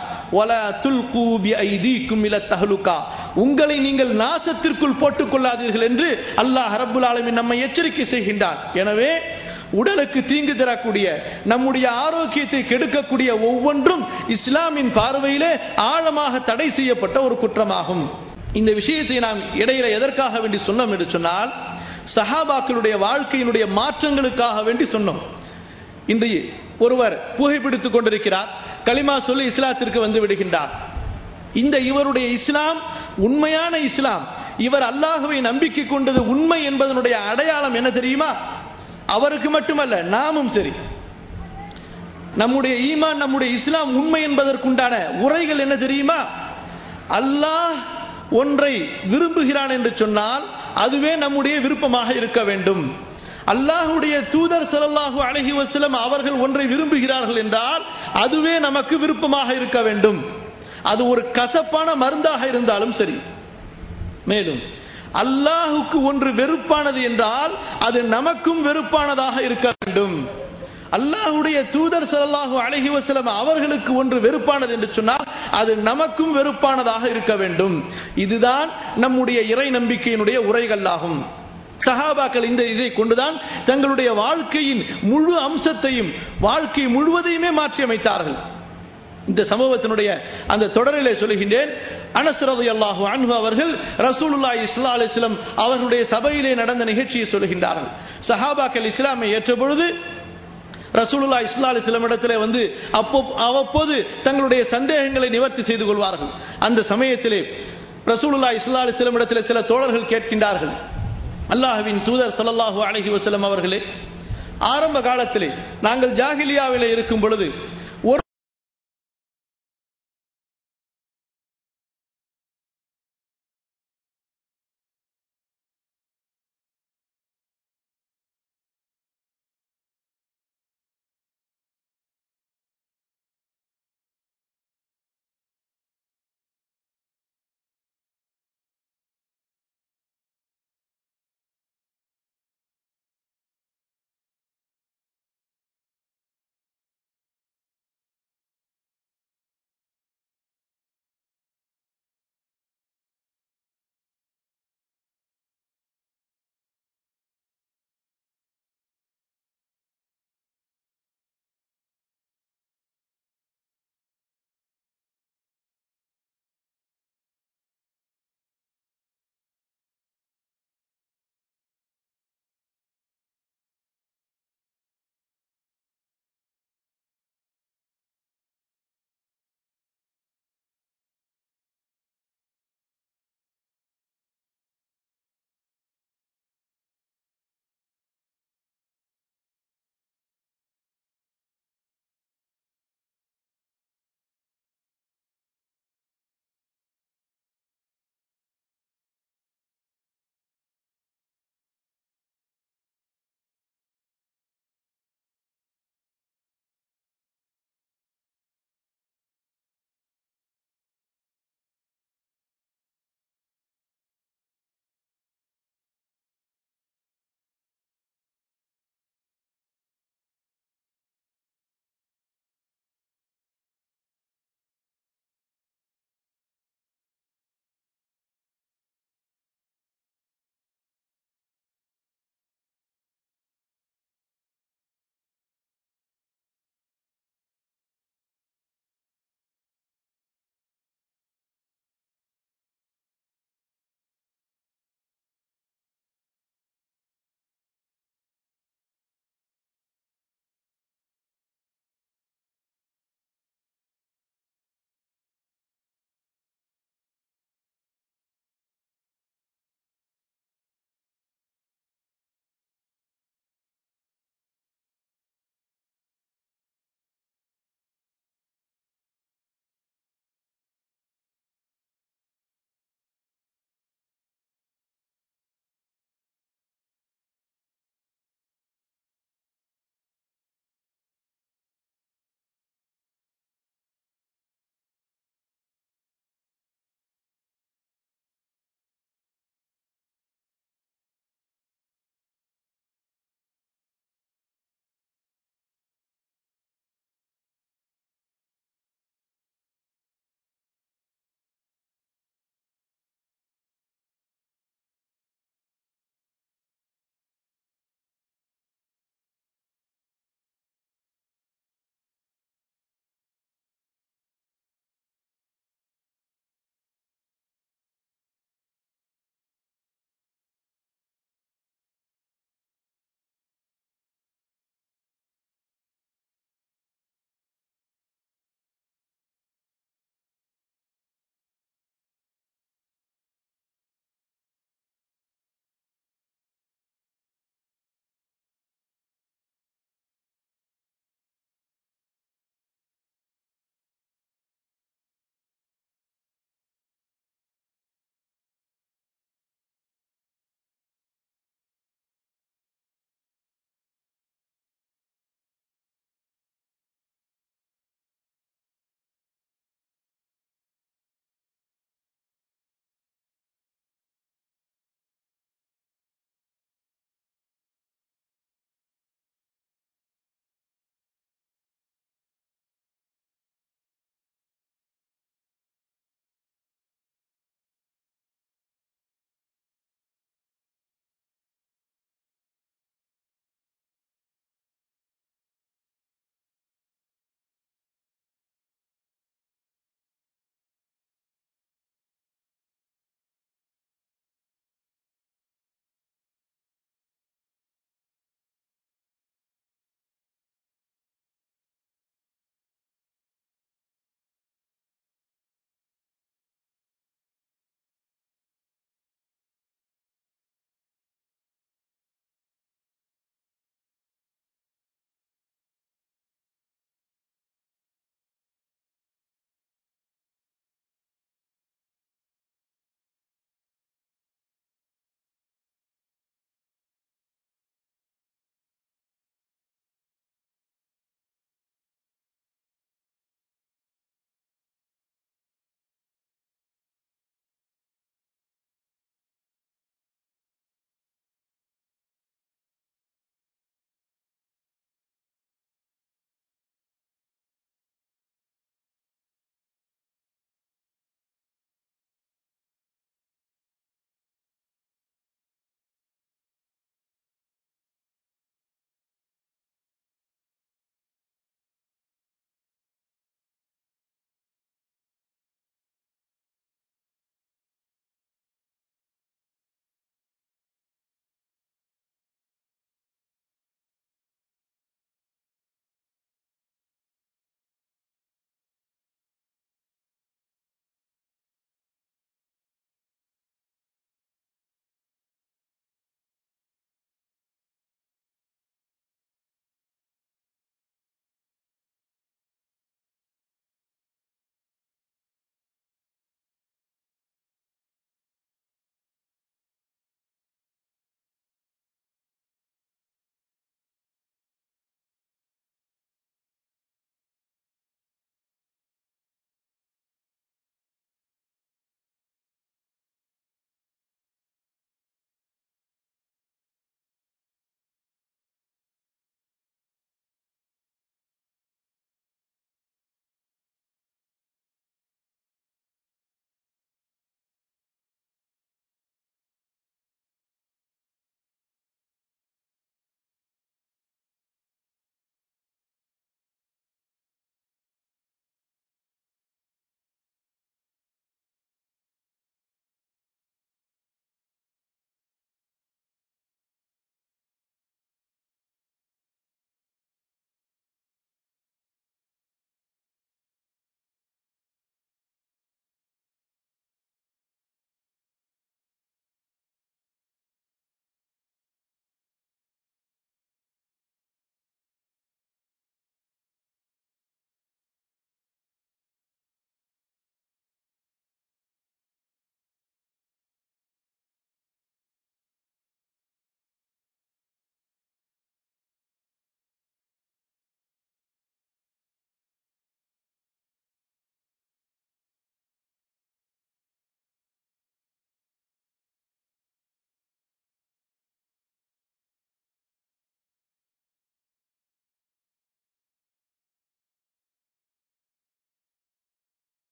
உங்களை நீங்கள் நாசத்திற்குள் போட்டுக் கொள்ளாதீர்கள் என்று அல்லாஹ் ரப்புல் ஆலமின் நம்மை எச்சரிக்கை செய்கின்றான் எனவே உடலுக்கு தீங்கு தரக்கூடிய நம்முடைய ஆரோக்கியத்தை கெடுக்கக்கூடிய ஒவ்வொன்றும் இஸ்லாமின் பார்வையிலே ஆழமாக தடை செய்யப்பட்ட ஒரு குற்றமாகும் இந்த விஷயத்தை நாம் இடையில எதற்காக வேண்டி சொன்னோம் என்று சொன்னால் சஹாபாக்களுடைய வாழ்க்கையினுடைய மாற்றங்களுக்காக வேண்டி சொன்னோம் இன்று ஒருவர் புகைப்பிடித்துக் கொண்டிருக்கிறார் களிமா சொல்லி இஸ்லாத்திற்கு வந்து விடுகின்றார் இந்த இவருடைய இஸ்லாம் உண்மையான இஸ்லாம் இவர் அல்லாஹுவை நம்பிக்கை கொண்டது உண்மை என்பதனுடைய அடையாளம் என்ன தெரியுமா அவருக்கு மட்டுமல்ல நாமும் சரி நம்முடைய ஈமான் நம்முடைய இஸ்லாம் உண்மை என்பதற்குண்டான உரைகள் என்ன தெரியுமா அல்லாஹ் ஒன்றை விரும்புகிறான் என்று சொன்னால் அதுவே நம்முடைய விருப்பமாக இருக்க வேண்டும் அல்லாஹுடைய தூதர் சல்லாஹு அழகி வசலம் அவர்கள் ஒன்றை விரும்புகிறார்கள் என்றால் அதுவே நமக்கு விருப்பமாக இருக்க வேண்டும் அது ஒரு கசப்பான மருந்தாக இருந்தாலும் சரி மேலும் அல்லாஹுக்கு ஒன்று வெறுப்பானது என்றால் அது நமக்கும் வெறுப்பானதாக இருக்க வேண்டும் அல்லாஹுடைய தூதர் சல்லாஹு அழகி வசலம் அவர்களுக்கு ஒன்று வெறுப்பானது என்று சொன்னால் அது நமக்கும் வெறுப்பானதாக இருக்க வேண்டும் இதுதான் நம்முடைய இறை நம்பிக்கையினுடைய உரைகளாகும் சஹாபாக்கள் இந்த இதை கொண்டுதான் தங்களுடைய வாழ்க்கையின் முழு அம்சத்தையும் வாழ்க்கை முழுவதையுமே மாற்றி அமைத்தார்கள் இந்த சம்பவத்தினுடைய அந்த தொடரிலே சொல்லுகின்றேன் அனசரது அல்லாஹு அன்ஹு அவர்கள் ரசூலுல்லா இஸ்லா அலிஸ்லம் அவர்களுடைய சபையிலே நடந்த நிகழ்ச்சியை சொல்லுகின்றார்கள் சஹாபாக்கள் இஸ்லாமை ஏற்ற பொழுது ரசூலுல்லா இஸ்லா அலிஸ்லம் இடத்திலே வந்து அப்போ அவ்வப்போது தங்களுடைய சந்தேகங்களை நிவர்த்தி செய்து கொள்வார்கள் அந்த சமயத்திலே ரசூலுல்லா இஸ்லா அலிஸ்லம் இடத்திலே சில தோழர்கள் கேட்கின்றார்கள் அல்லாஹுவின் தூதர் சல்லல்லாஹு அலஹி வசலம் அவர்களே ஆரம்ப காலத்திலே நாங்கள் ஜாகிலியாவிலே இருக்கும் பொழுது ஒரு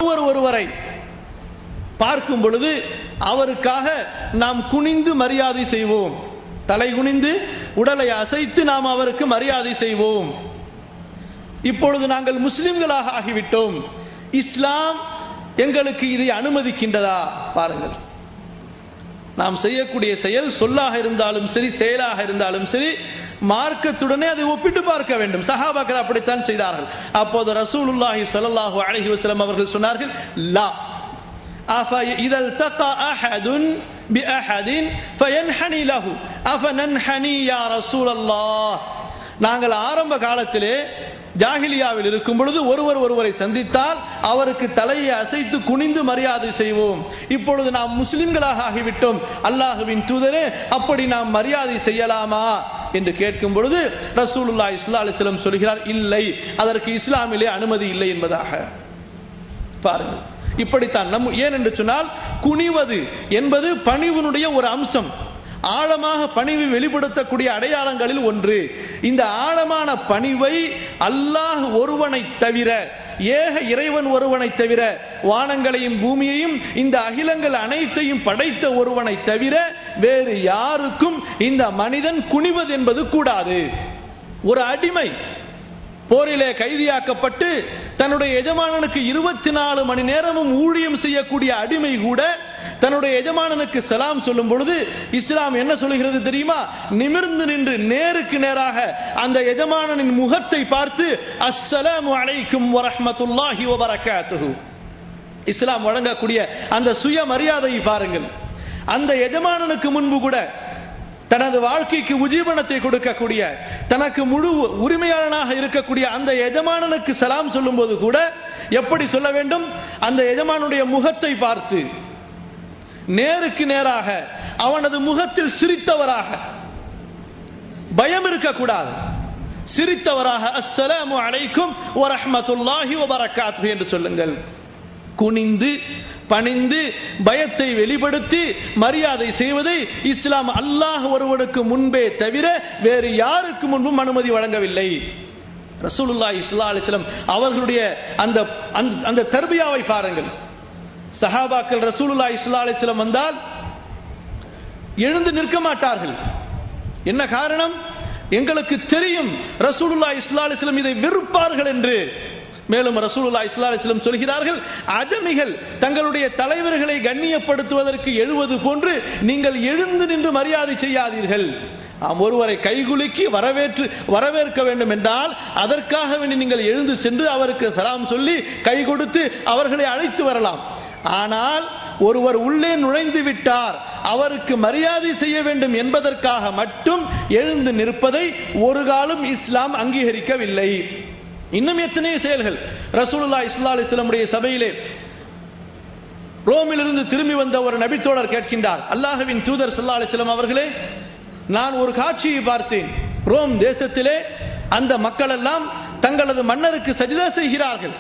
ஒருவர் ஒருவரை பார்க்கும் பொழுது அவருக்காக நாம் குனிந்து மரியாதை செய்வோம் தலை குனிந்து உடலை அசைத்து நாம் அவருக்கு மரியாதை செய்வோம் இப்பொழுது நாங்கள் முஸ்லிம்களாக ஆகிவிட்டோம் இஸ்லாம் எங்களுக்கு இதை அனுமதிக்கின்றதா பாருங்கள் நாம் செய்யக்கூடிய செயல் சொல்லாக இருந்தாலும் சரி செயலாக இருந்தாலும் சரி மார்க்கத்துடனே அதை ஒப்பிட்டு பார்க்க வேண்டும் சஹாபாக்கள் அப்படித்தான் செய்தார்கள் அப்போது ரசூலுல்லாஹி ஸல்லல்லாஹு அலைஹி வஸல்லம் அவர்கள் சொன்னார்கள் லா إذا التقى أحد بأحد فينحني له أفننحني يا رسول الله நாங்கள் ஆரம்ப காலத்திலே ஜாகிலியாவில் இருக்கும் பொழுது ஒருவர் ஒருவரை சந்தித்தால் அவருக்கு தலையை அசைத்து குனிந்து மரியாதை செய்வோம் இப்பொழுது நாம் முஸ்லிம்களாக ஆகிவிட்டோம் அல்லாஹுவின் தூதரே அப்படி நாம் மரியாதை செய்யலாமா என்று கேட்கும் பொழுது ரசூலுல்லா இஸ்லா அலிஸ்லம் சொல்கிறார் இல்லை அதற்கு இஸ்லாமிலே அனுமதி இல்லை என்பதாக பாருங்கள் இப்படித்தான் நம் ஏன் என்று சொன்னால் குனிவது என்பது பணிவனுடைய ஒரு அம்சம் ஆழமாக பணிவை வெளிப்படுத்தக்கூடிய அடையாளங்களில் ஒன்று இந்த ஆழமான பணிவை அல்லாஹ் ஒருவனை தவிர ஏக இறைவன் ஒருவனை தவிர வானங்களையும் பூமியையும் இந்த அகிலங்கள் அனைத்தையும் படைத்த ஒருவனை தவிர வேறு யாருக்கும் இந்த மனிதன் குனிவது என்பது கூடாது ஒரு அடிமை போரிலே கைதியாக்கப்பட்டு தன்னுடைய எஜமானனுக்கு இருபத்தி நாலு மணி நேரமும் ஊழியம் செய்யக்கூடிய அடிமை கூட தன்னுடைய எஜமானனுக்கு சலாம் சொல்லும் பொழுது இஸ்லாம் என்ன சொல்லுகிறது தெரியுமா நிமிர்ந்து நின்று நேருக்கு நேராக அந்த எஜமானனின் முகத்தை பார்த்து அஸ்ஸலாமு அலைக்கும் வரஹ்மத்துல்லாஹி வபரகாத்துஹு இஸ்லாம் வழங்கக்கூடிய அந்த சுயமரியாதையை பாருங்கள் அந்த எஜமானனுக்கு முன்பு கூட தனது வாழ்க்கைக்கு உஜீவனத்தை கொடுக்கக்கூடிய தனக்கு முழு உரிமையாளனாக இருக்கக்கூடிய அந்த எஜமானனுக்கு சலாம் சொல்லும் போது கூட எப்படி சொல்ல வேண்டும் அந்த எஜமானுடைய முகத்தை பார்த்து நேருக்கு நேராக அவனது முகத்தில் சிரித்தவராக பயம் இருக்கக்கூடாது சிரித்தவராக அஸ்ஸலாமு அலைக்கும் வரஹ்மத்துல்லாஹி வபரகாத்து என்று சொல்லுங்கள் குனிந்து பணிந்து பயத்தை வெளிப்படுத்தி மரியாதை செய்வதை இஸ்லாம் அல்லாஹ் ஒருவனுக்கு முன்பே தவிர வேறு யாருக்கு முன்பும் அனுமதி வழங்கவில்லை ரசூலுல்லா இஸ்லா அலிஸ்லம் அவர்களுடைய அந்த அந்த தர்பியாவை பாருங்கள் சஹாபாக்கள் ரசூலுல்லா இஸ்லா அலிஸ்லம் வந்தால் எழுந்து நிற்க மாட்டார்கள் என்ன காரணம் எங்களுக்கு தெரியும் ரசூலுல்லா இஸ்லா அலிஸ்லம் இதை வெறுப்பார்கள் என்று மேலும் ரசூலுல்லா இஸ்லா அலிஸ்லம் சொல்கிறார்கள் அஜமிகள் தங்களுடைய தலைவர்களை கண்ணியப்படுத்துவதற்கு எழுவது போன்று நீங்கள் எழுந்து நின்று மரியாதை செய்யாதீர்கள் ஆம் ஒருவரை கைகுலுக்கி வரவேற்று வரவேற்க வேண்டும் என்றால் அதற்காக வேண்டி நீங்கள் எழுந்து சென்று அவருக்கு சலாம் சொல்லி கை கொடுத்து அவர்களை அழைத்து வரலாம் ஆனால் ஒருவர் உள்ளே நுழைந்து விட்டார் அவருக்கு மரியாதை செய்ய வேண்டும் என்பதற்காக மட்டும் எழுந்து நிற்பதை ஒரு காலம் இஸ்லாம் அங்கீகரிக்கவில்லை இன்னும் எத்தனை செயல்கள் ரசூலுல்லா இஸ்லா அலிஸ்லமுடைய சபையிலே ரோமிலிருந்து திரும்பி வந்த ஒரு நபித்தோழர் கேட்கின்றார் அல்லாஹுவின் தூதர் சல்லா அலிஸ்லாம் அவர்களே நான் ஒரு காட்சியை பார்த்தேன் ரோம் தேசத்திலே அந்த மக்கள் எல்லாம் தங்களது மன்னருக்கு சஜிதா செய்கிறார்கள்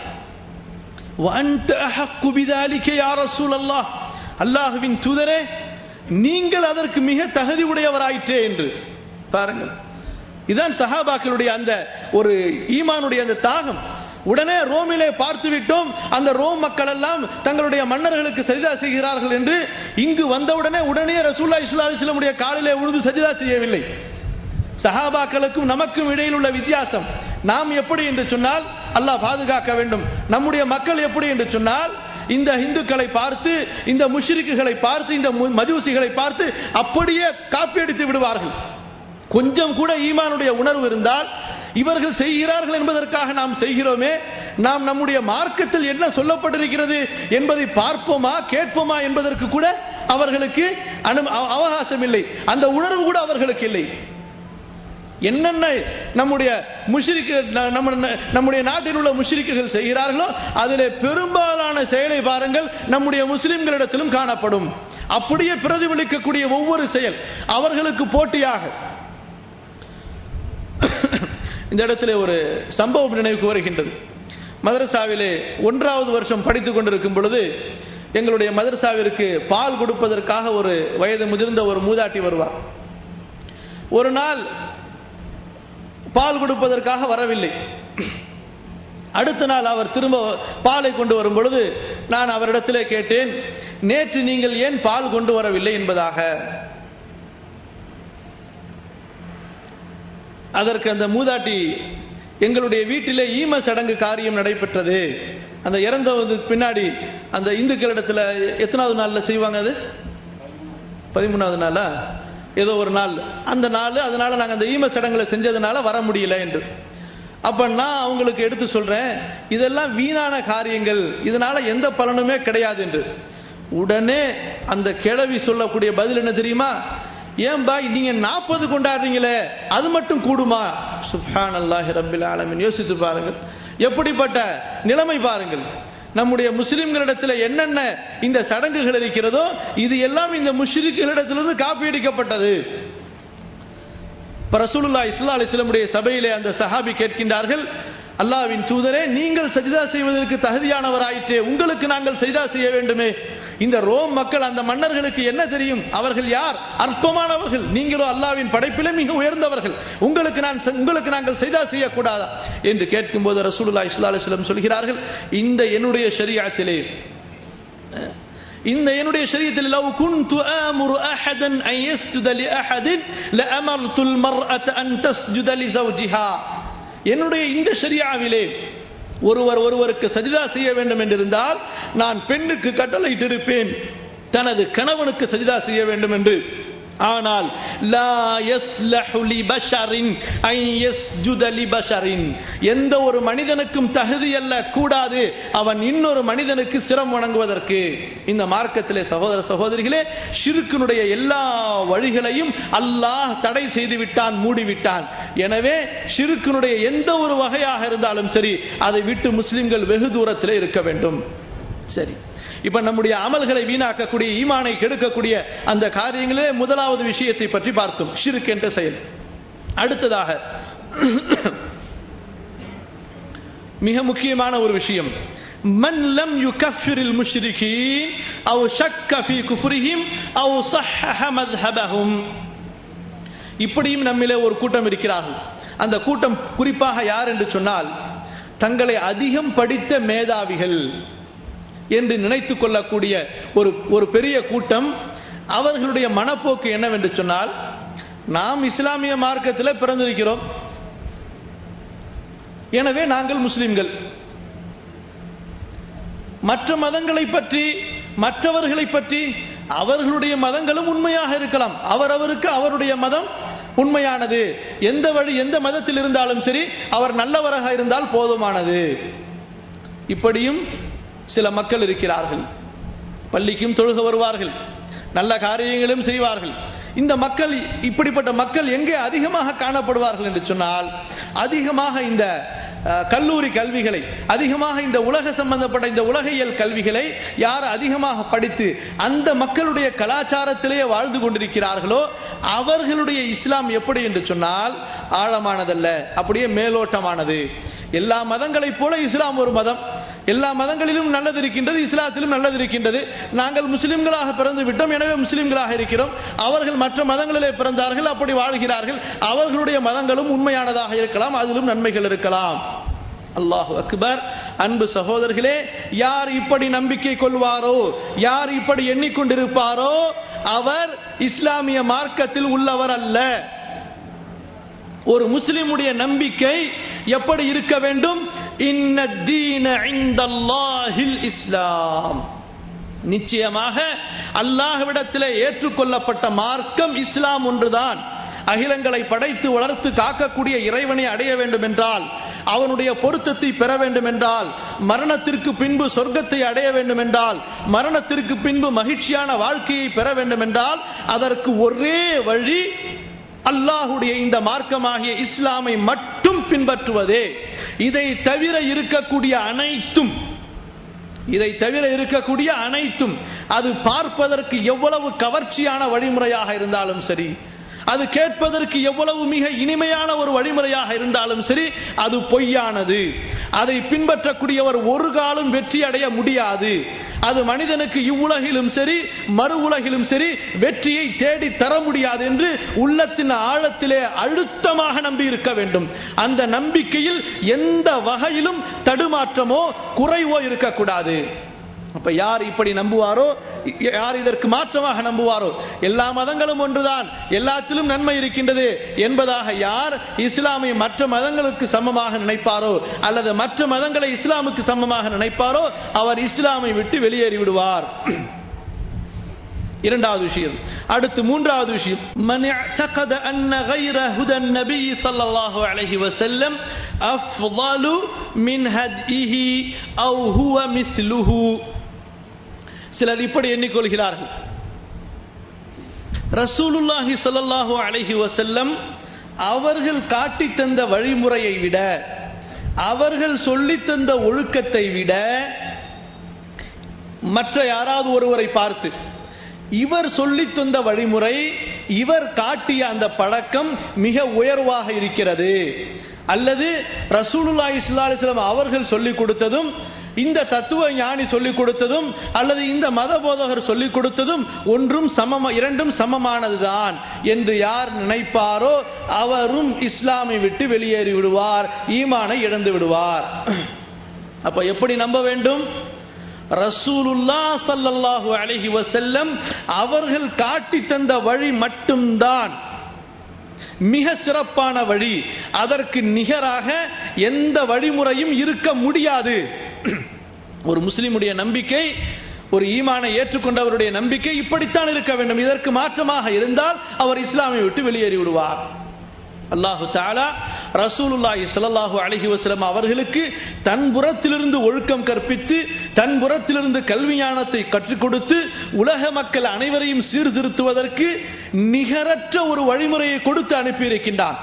அல்லாஹுவின் தூதரே நீங்கள் அதற்கு மிக தகுதி உடையவராயிற்றே என்று பாருங்கள் இதுதான் சஹாபாக்களுடைய அந்த ஒரு ஈமானுடைய அந்த தாகம் உடனே ரோமிலே பார்த்து விட்டோம் அந்த ரோம் மக்கள் எல்லாம் தங்களுடைய மன்னர்களுக்கு சஜிதா செய்கிறார்கள் என்று இங்கு வந்தவுடனே உடனே ரசூல்லா இஸ்லா அலிஸ்லமுடைய காலிலே உழுது சஜிதா செய்யவில்லை சஹாபாக்களுக்கும் நமக்கும் இடையில் உள்ள வித்தியாசம் நாம் எப்படி என்று சொன்னால் அல்லாஹ் பாதுகாக்க வேண்டும் நம்முடைய மக்கள் எப்படி என்று சொன்னால் இந்த இந்துக்களை பார்த்து இந்த முஷ்ரிக்குகளை பார்த்து இந்த மஜூசிகளை பார்த்து அப்படியே காப்பியடித்து விடுவார்கள் கொஞ்சம் கூட ஈமானுடைய உணர்வு இருந்தால் இவர்கள் செய்கிறார்கள் என்பதற்காக நாம் செய்கிறோமே நாம் நம்முடைய மார்க்கத்தில் என்ன சொல்லப்பட்டிருக்கிறது என்பதை பார்ப்போமா கேட்போமா என்பதற்கு கூட அவர்களுக்கு அனு அவகாசம் இல்லை அந்த உணர்வு கூட அவர்களுக்கு இல்லை என்னென்ன நம்முடைய முஷ்ரிக்கு நம்ம நம்முடைய நாட்டில் உள்ள முஷ்ரிக்குகள் செய்கிறார்களோ அதில் பெரும்பாலான செயலை பாருங்கள் நம்முடைய முஸ்லிம்களிடத்திலும் காணப்படும் அப்படியே பிரதிபலிக்கக்கூடிய ஒவ்வொரு செயல் அவர்களுக்கு போட்டியாக இந்த இடத்துல ஒரு சம்பவம் நினைவுக்கு வருகின்றது மதரசாவிலே ஒன்றாவது வருஷம் படித்துக் கொண்டிருக்கும் பொழுது எங்களுடைய மதரசாவிற்கு பால் கொடுப்பதற்காக ஒரு வயது முதிர்ந்த ஒரு மூதாட்டி வருவார் ஒரு நாள் பால் கொடுப்பதற்காக வரவில்லை அடுத்த நாள் அவர் திரும்ப பாலை கொண்டு வரும் பொழுது நான் அவரிடத்திலே கேட்டேன் நேற்று நீங்கள் ஏன் பால் கொண்டு வரவில்லை என்பதாக அதற்கு அந்த மூதாட்டி எங்களுடைய வீட்டிலே ஈம சடங்கு காரியம் நடைபெற்றது அந்த இறந்தவது பின்னாடி அந்த இந்துக்களிடத்துல எத்தனாவது நாள்ல செய்வாங்க அது பதிமூணாவது நாளா ஏதோ ஒரு நாள் அந்த நாள் அதனால நாங்கள் அந்த ஈம சடங்குல செஞ்சதுனால வர முடியல என்று அப்ப நான் அவங்களுக்கு எடுத்து சொல்றேன் இதெல்லாம் வீணான காரியங்கள் இதனால எந்த பலனுமே கிடையாது என்று உடனே அந்த கிழவி சொல்லக்கூடிய பதில் என்ன தெரியுமா ஏன் பாய் நீங்க நாற்பது கொண்டாடுறீங்களே அது மட்டும் கூடுமா சுப்ஹான் அல்லாஹி ரபில் ஆலமின் யோசித்து பாருங்கள் எப்படிப்பட்ட நிலைமை பாருங்கள் நம்முடைய முஸ்லிம்களிடத்தில் என்னென்ன இந்த சடங்குகள் இருக்கிறதோ இது எல்லாம் இந்த முஷ்ரிக்குகளிடத்திலிருந்து காப்பியடிக்கப்பட்டது ரசூலுல்லா இஸ்லா அலிஸ்லமுடைய சபையிலே அந்த சஹாபி கேட்கின்றார்கள் அல்லாவின் தூதரே நீங்கள் சஜிதா செய்வதற்கு தகுதியானவராயிற்றே உங்களுக்கு நாங்கள் சஜிதா செய்ய வேண்டுமே இந்த ரோம் மக்கள் அந்த மன்னர்களுக்கு என்ன தெரியும் அவர்கள் யார் அற்பமானவர்கள் நீங்களோ அல்லாவின் படைப்பிலே மிக உயர்ந்தவர்கள் உங்களுக்கு நான் உங்களுக்கு நாங்கள் செய்தா செய்யக்கூடாதா என்று கேட்கும்போது ரசூலுல்லா இஸ்லா அலிஸ்லம் சொல்கிறார்கள் இந்த என்னுடைய ஷரியாத்திலே இந்த என்னுடைய ஷரியத்தில் லவ் குன்து ஆமுரு அஹதன் அன் யஸ்ஜுத லி அஹதின் லஅமர்து அல் மர்அத அன் தஸ்ஜுத லி ஜௌஜிஹா என்னுடைய இந்த ஷரியாவிலே ஒருவர் ஒருவருக்கு சஜிதா செய்ய வேண்டும் என்றிருந்தால் நான் பெண்ணுக்கு கட்டளையிட்டிருப்பேன் தனது கணவனுக்கு சஜிதா செய்ய வேண்டும் என்று ஆனால் லா யஸ்லஹு லி பஷரின் ஐ யஸ்ஜுத லி பஷரின் எந்த ஒரு மனிதனுக்கும் தகுதி அல்ல கூடாது அவன் இன்னொரு மனிதனுக்கு சிரம் வணங்குவதற்கு இந்த மார்க்கத்திலே சகோதர சகோதரிகளே ஷிருக்கினுடைய எல்லா வழிகளையும் அல்லாஹ் தடை செய்து விட்டான் மூடிவிட்டான் எனவே ஷிருக்கினுடைய எந்த ஒரு வகையாக இருந்தாலும் சரி அதை விட்டு முஸ்லிம்கள் வெகு தூரத்திலே இருக்க வேண்டும் சரி இப்ப நம்முடைய அமல்களை வீணாக்கக்கூடிய ஈமானை கெடுக்கக்கூடிய அந்த காரியங்களே முதலாவது விஷயத்தை பற்றி பார்த்தோம் ஷிருக் என்ற செயல் அடுத்ததாக மிக முக்கியமான ஒரு விஷயம் من لم يكفر المشركين او شك في كفرهم او صحح مذهبهم இப்படியும் நம்மிலே ஒரு கூட்டம் இருக்கிறார்கள் அந்த கூட்டம் குறிப்பாக யார் என்று சொன்னால் தங்களை அதிகம் படித்த மேதாவிகள் என்று நினைத்துக் கொள்ளக்கூடிய ஒரு ஒரு பெரிய கூட்டம் அவர்களுடைய மனப்போக்கு என்னவென்று சொன்னால் நாம் இஸ்லாமிய மார்க்கத்தில் பிறந்திருக்கிறோம் எனவே நாங்கள் முஸ்லிம்கள் மற்ற மதங்களை பற்றி மற்றவர்களை பற்றி அவர்களுடைய மதங்களும் உண்மையாக இருக்கலாம் அவரவருக்கு அவருடைய மதம் உண்மையானது எந்த வழி எந்த மதத்தில் இருந்தாலும் சரி அவர் நல்லவராக இருந்தால் போதுமானது இப்படியும் சில மக்கள் இருக்கிறார்கள் பள்ளிக்கும் தொழுக வருவார்கள் நல்ல காரியங்களும் செய்வார்கள் இந்த மக்கள் இப்படிப்பட்ட மக்கள் எங்கே அதிகமாக காணப்படுவார்கள் என்று சொன்னால் அதிகமாக இந்த கல்லூரி கல்விகளை அதிகமாக இந்த உலக சம்பந்தப்பட்ட இந்த உலகியல் கல்விகளை யார் அதிகமாக படித்து அந்த மக்களுடைய கலாச்சாரத்திலேயே வாழ்ந்து கொண்டிருக்கிறார்களோ அவர்களுடைய இஸ்லாம் எப்படி என்று சொன்னால் ஆழமானதல்ல அப்படியே மேலோட்டமானது எல்லா மதங்களைப் போல இஸ்லாம் ஒரு மதம் எல்லா மதங்களிலும் நல்லது இருக்கின்றது இஸ்லாத்திலும் நல்லது இருக்கின்றது நாங்கள் முஸ்லிம்களாக பிறந்து விட்டோம் எனவே முஸ்லிம்களாக இருக்கிறோம் அவர்கள் மற்ற மதங்களிலே பிறந்தார்கள் அப்படி வாழ்கிறார்கள் அவர்களுடைய மதங்களும் உண்மையானதாக இருக்கலாம் அதிலும் நன்மைகள் இருக்கலாம் அல்லாஹு அக்பர் அன்பு சகோதரர்களே யார் இப்படி நம்பிக்கை கொள்வாரோ யார் இப்படி எண்ணிக்கொண்டிருப்பாரோ அவர் இஸ்லாமிய மார்க்கத்தில் உள்ளவர் அல்ல ஒரு முஸ்லிமுடைய நம்பிக்கை எப்படி இருக்க வேண்டும் இஸ்லாம் நிச்சயமாக அல்லாஹ்விடத்தில் ஏற்றுக்கொள்ளப்பட்ட மார்க்கம் இஸ்லாம் ஒன்றுதான் அகிலங்களை படைத்து வளர்த்து காக்கக்கூடிய இறைவனை அடைய வேண்டும் என்றால் அவனுடைய பொருத்தத்தை பெற வேண்டும் என்றால் மரணத்திற்கு பின்பு சொர்க்கத்தை அடைய வேண்டும் என்றால் மரணத்திற்கு பின்பு மகிழ்ச்சியான வாழ்க்கையை பெற வேண்டும் என்றால் அதற்கு ஒரே வழி அல்லாஹுடைய இந்த மார்க்கமாகிய இஸ்லாமை மட்டும் பின்பற்றுவதே இதை தவிர இருக்கக்கூடிய அனைத்தும் இதை தவிர இருக்கக்கூடிய அனைத்தும் அது பார்ப்பதற்கு எவ்வளவு கவர்ச்சியான வழிமுறையாக இருந்தாலும் சரி அது கேட்பதற்கு எவ்வளவு மிக இனிமையான ஒரு வழிமுறையாக இருந்தாலும் சரி அது பொய்யானது அதை பின்பற்றக்கூடியவர் ஒரு காலம் வெற்றி அடைய முடியாது அது மனிதனுக்கு இவ்வுலகிலும் சரி மறு உலகிலும் சரி வெற்றியை தேடி தர முடியாது என்று உள்ளத்தின் ஆழத்திலே அழுத்தமாக நம்பி இருக்க வேண்டும் அந்த நம்பிக்கையில் எந்த வகையிலும் தடுமாற்றமோ குறைவோ இருக்கக்கூடாது அப்ப யார் இப்படி நம்புவாரோ யார் இதற்கு மாற்றமாக நம்புவாரோ எல்லா மதங்களும் ஒன்றுதான் எல்லாத்திலும் நன்மை இருக்கின்றது என்பதாக யார் இஸ்லாமை மற்ற மதங்களுக்கு சமமாக நினைப்பாரோ அல்லது மற்ற மதங்களை இஸ்லாமுக்கு சமமாக நினைப்பாரோ அவர் இஸ்லாமை விட்டு வெளியேறி விடுவார் இரண்டாவது விஷயம் அடுத்து மூன்றாவது விஷயம் من اعتقد ان غير هدى النبي صلى الله عليه وسلم افضل من هديه او هو مثله சிலர் இப்படி எண்ணிக்கொள்கிறார்கள் ரசூலுல்லாஹி ஸல்லல்லாஹு அலைஹி வஸல்லம் அவர்கள் காட்டி தந்த வழிமுறையை விட அவர்கள் சொல்லித் தந்த ஒழுக்கத்தை விட மற்ற யாராவது ஒருவரை பார்த்து இவர் சொல்லித் தந்த வழிமுறை இவர் காட்டிய அந்த பழக்கம் மிக உயர்வாக இருக்கிறது அல்லது ரசூலுல்லாஹி ஸல்லல்லாஹு அலைஹி வஸல்லம் அவர்கள் சொல்லிக் கொடுத்ததும் இந்த தத்துவ ஞானி சொல்லிக் கொடுத்ததும் அல்லது இந்த மத போதகர் சொல்லிக் கொடுத்ததும் ஒன்றும் சமம் இரண்டும் சமமானதுதான் என்று யார் நினைப்பாரோ அவரும் இஸ்லாமை விட்டு வெளியேறி விடுவார் ஈமானை இழந்து விடுவார் அப்ப எப்படி நம்ப வேண்டும் ரசூலுல்லா சல்லல்லாஹு அலைஹி வஸல்லம் அவர்கள் காட்டி தந்த வழி மட்டும்தான் மிக சிறப்பான வழி அதற்கு நிகராக எந்த வழிமுறையும் இருக்க முடியாது ஒரு முஸ்லிமுடைய நம்பிக்கை ஒரு ஈமானை ஏற்றுக்கொண்டவருடைய நம்பிக்கை இப்படித்தான் இருக்க வேண்டும் இதற்கு மாற்றமாக இருந்தால் அவர் இஸ்லாமை விட்டு வெளியேறி விடுவார் அல்லாஹு தாலா ரசூலுல்லாஹி ஸல்லல்லாஹு அலைஹி வஸல்லம் அவர்களுக்கு தன் புறத்திலிருந்து ஒழுக்கம் கற்பித்து தன் புறத்திலிருந்து கல்வி ஞானத்தை கற்றுக் கொடுத்து உலக மக்கள் அனைவரையும் சீர்திருத்துவதற்கு நிகரற்ற ஒரு வழிமுறையை கொடுத்து அனுப்பியிருக்கின்றான்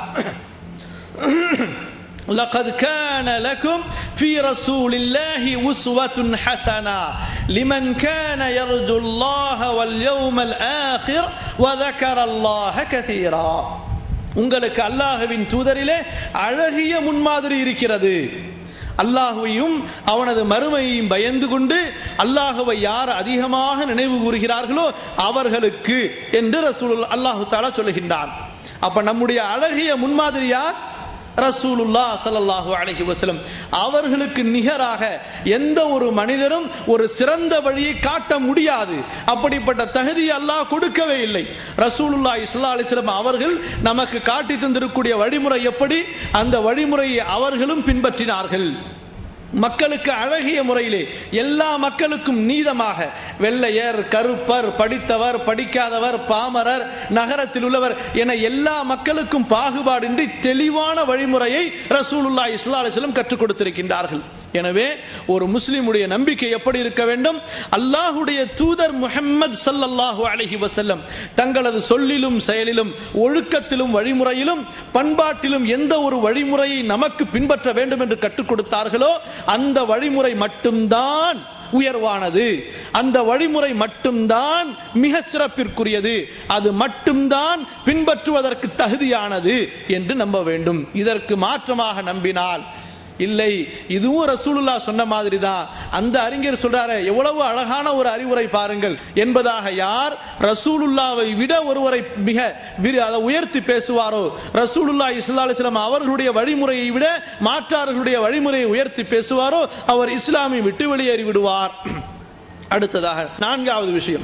لقد كان لكم في رسول الله أسوة حسنة لمن كان يرجو الله واليوم الآخر وذكر الله كثيرا உங்களுக்கு அல்லாஹுவின் தூதரிலே அழகிய முன்மாதிரி இருக்கிறது அல்லாஹுவையும் அவனது மறுமையையும் பயந்து கொண்டு அல்லாஹுவை யார் அதிகமாக நினைவு கூறுகிறார்களோ அவர்களுக்கு என்று ரசூல் அல்லாஹு தாலா சொல்லுகின்றான் அப்ப நம்முடைய அழகிய முன்மாதிரி யார் ரசூலுல்லா சல்லல்லாஹு அலைஹி வஸல்லம் அவர்களுக்கு நிகராக எந்த ஒரு மனிதரும் ஒரு சிறந்த வழியை காட்ட முடியாது அப்படிப்பட்ட தகுதி அல்லாஹ் கொடுக்கவே இல்லை ரசூலுல்லா இஸ்லா அலிஸ்லாம் அவர்கள் நமக்கு காட்டி தந்திருக்கூடிய வழிமுறை எப்படி அந்த வழிமுறையை அவர்களும் பின்பற்றினார்கள் மக்களுக்கு அழகிய முறையிலே எல்லா மக்களுக்கும் நீதமாக வெள்ளையர் கருப்பர் படித்தவர் படிக்காதவர் பாமரர் நகரத்தில் உள்ளவர் என எல்லா மக்களுக்கும் பாகுபாடின்றி தெளிவான வழிமுறையை ரசூலுல்லா இஸ்லா அலிஸ்லம் கற்றுக் கொடுத்திருக்கின்றார்கள் எனவே ஒரு முஸ்லிமுடைய நம்பிக்கை எப்படி இருக்க வேண்டும் அல்லாஹுடைய தூதர் முஹம்மது சல்லல்லாஹு அலைஹி வசல்லம் தங்களது சொல்லிலும் செயலிலும் ஒழுக்கத்திலும் வழிமுறையிலும் பண்பாட்டிலும் எந்த ஒரு வழிமுறையை நமக்கு பின்பற்ற வேண்டும் என்று கற்றுக் கொடுத்தார்களோ அந்த வழிமுறை மட்டும்தான் உயர்வானது அந்த வழிமுறை மட்டும்தான் மிக சிறப்பிற்குரியது அது மட்டும்தான் பின்பற்றுவதற்கு தகுதியானது என்று நம்ப வேண்டும் இதற்கு மாற்றமாக நம்பினால் இல்லை இதுவும் ரசூலுல்லா சொன்ன மாதிரி தான் அந்த அறிஞர் சொல்றாரு எவ்வளவு அழகான ஒரு அறிவுரை பாருங்கள் என்பதாக யார் ரசூலுல்லாவை விட ஒருவரை மிக அதை உயர்த்தி பேசுவாரோ ரசூலுல்லா இஸ்லா அலிஸ்லாம் அவர்களுடைய வழிமுறையை விட மாற்றார்களுடைய வழிமுறையை உயர்த்தி பேசுவாரோ அவர் இஸ்லாமை விட்டு வெளியேறி விடுவார் அடுத்ததாக நான்காவது விஷயம்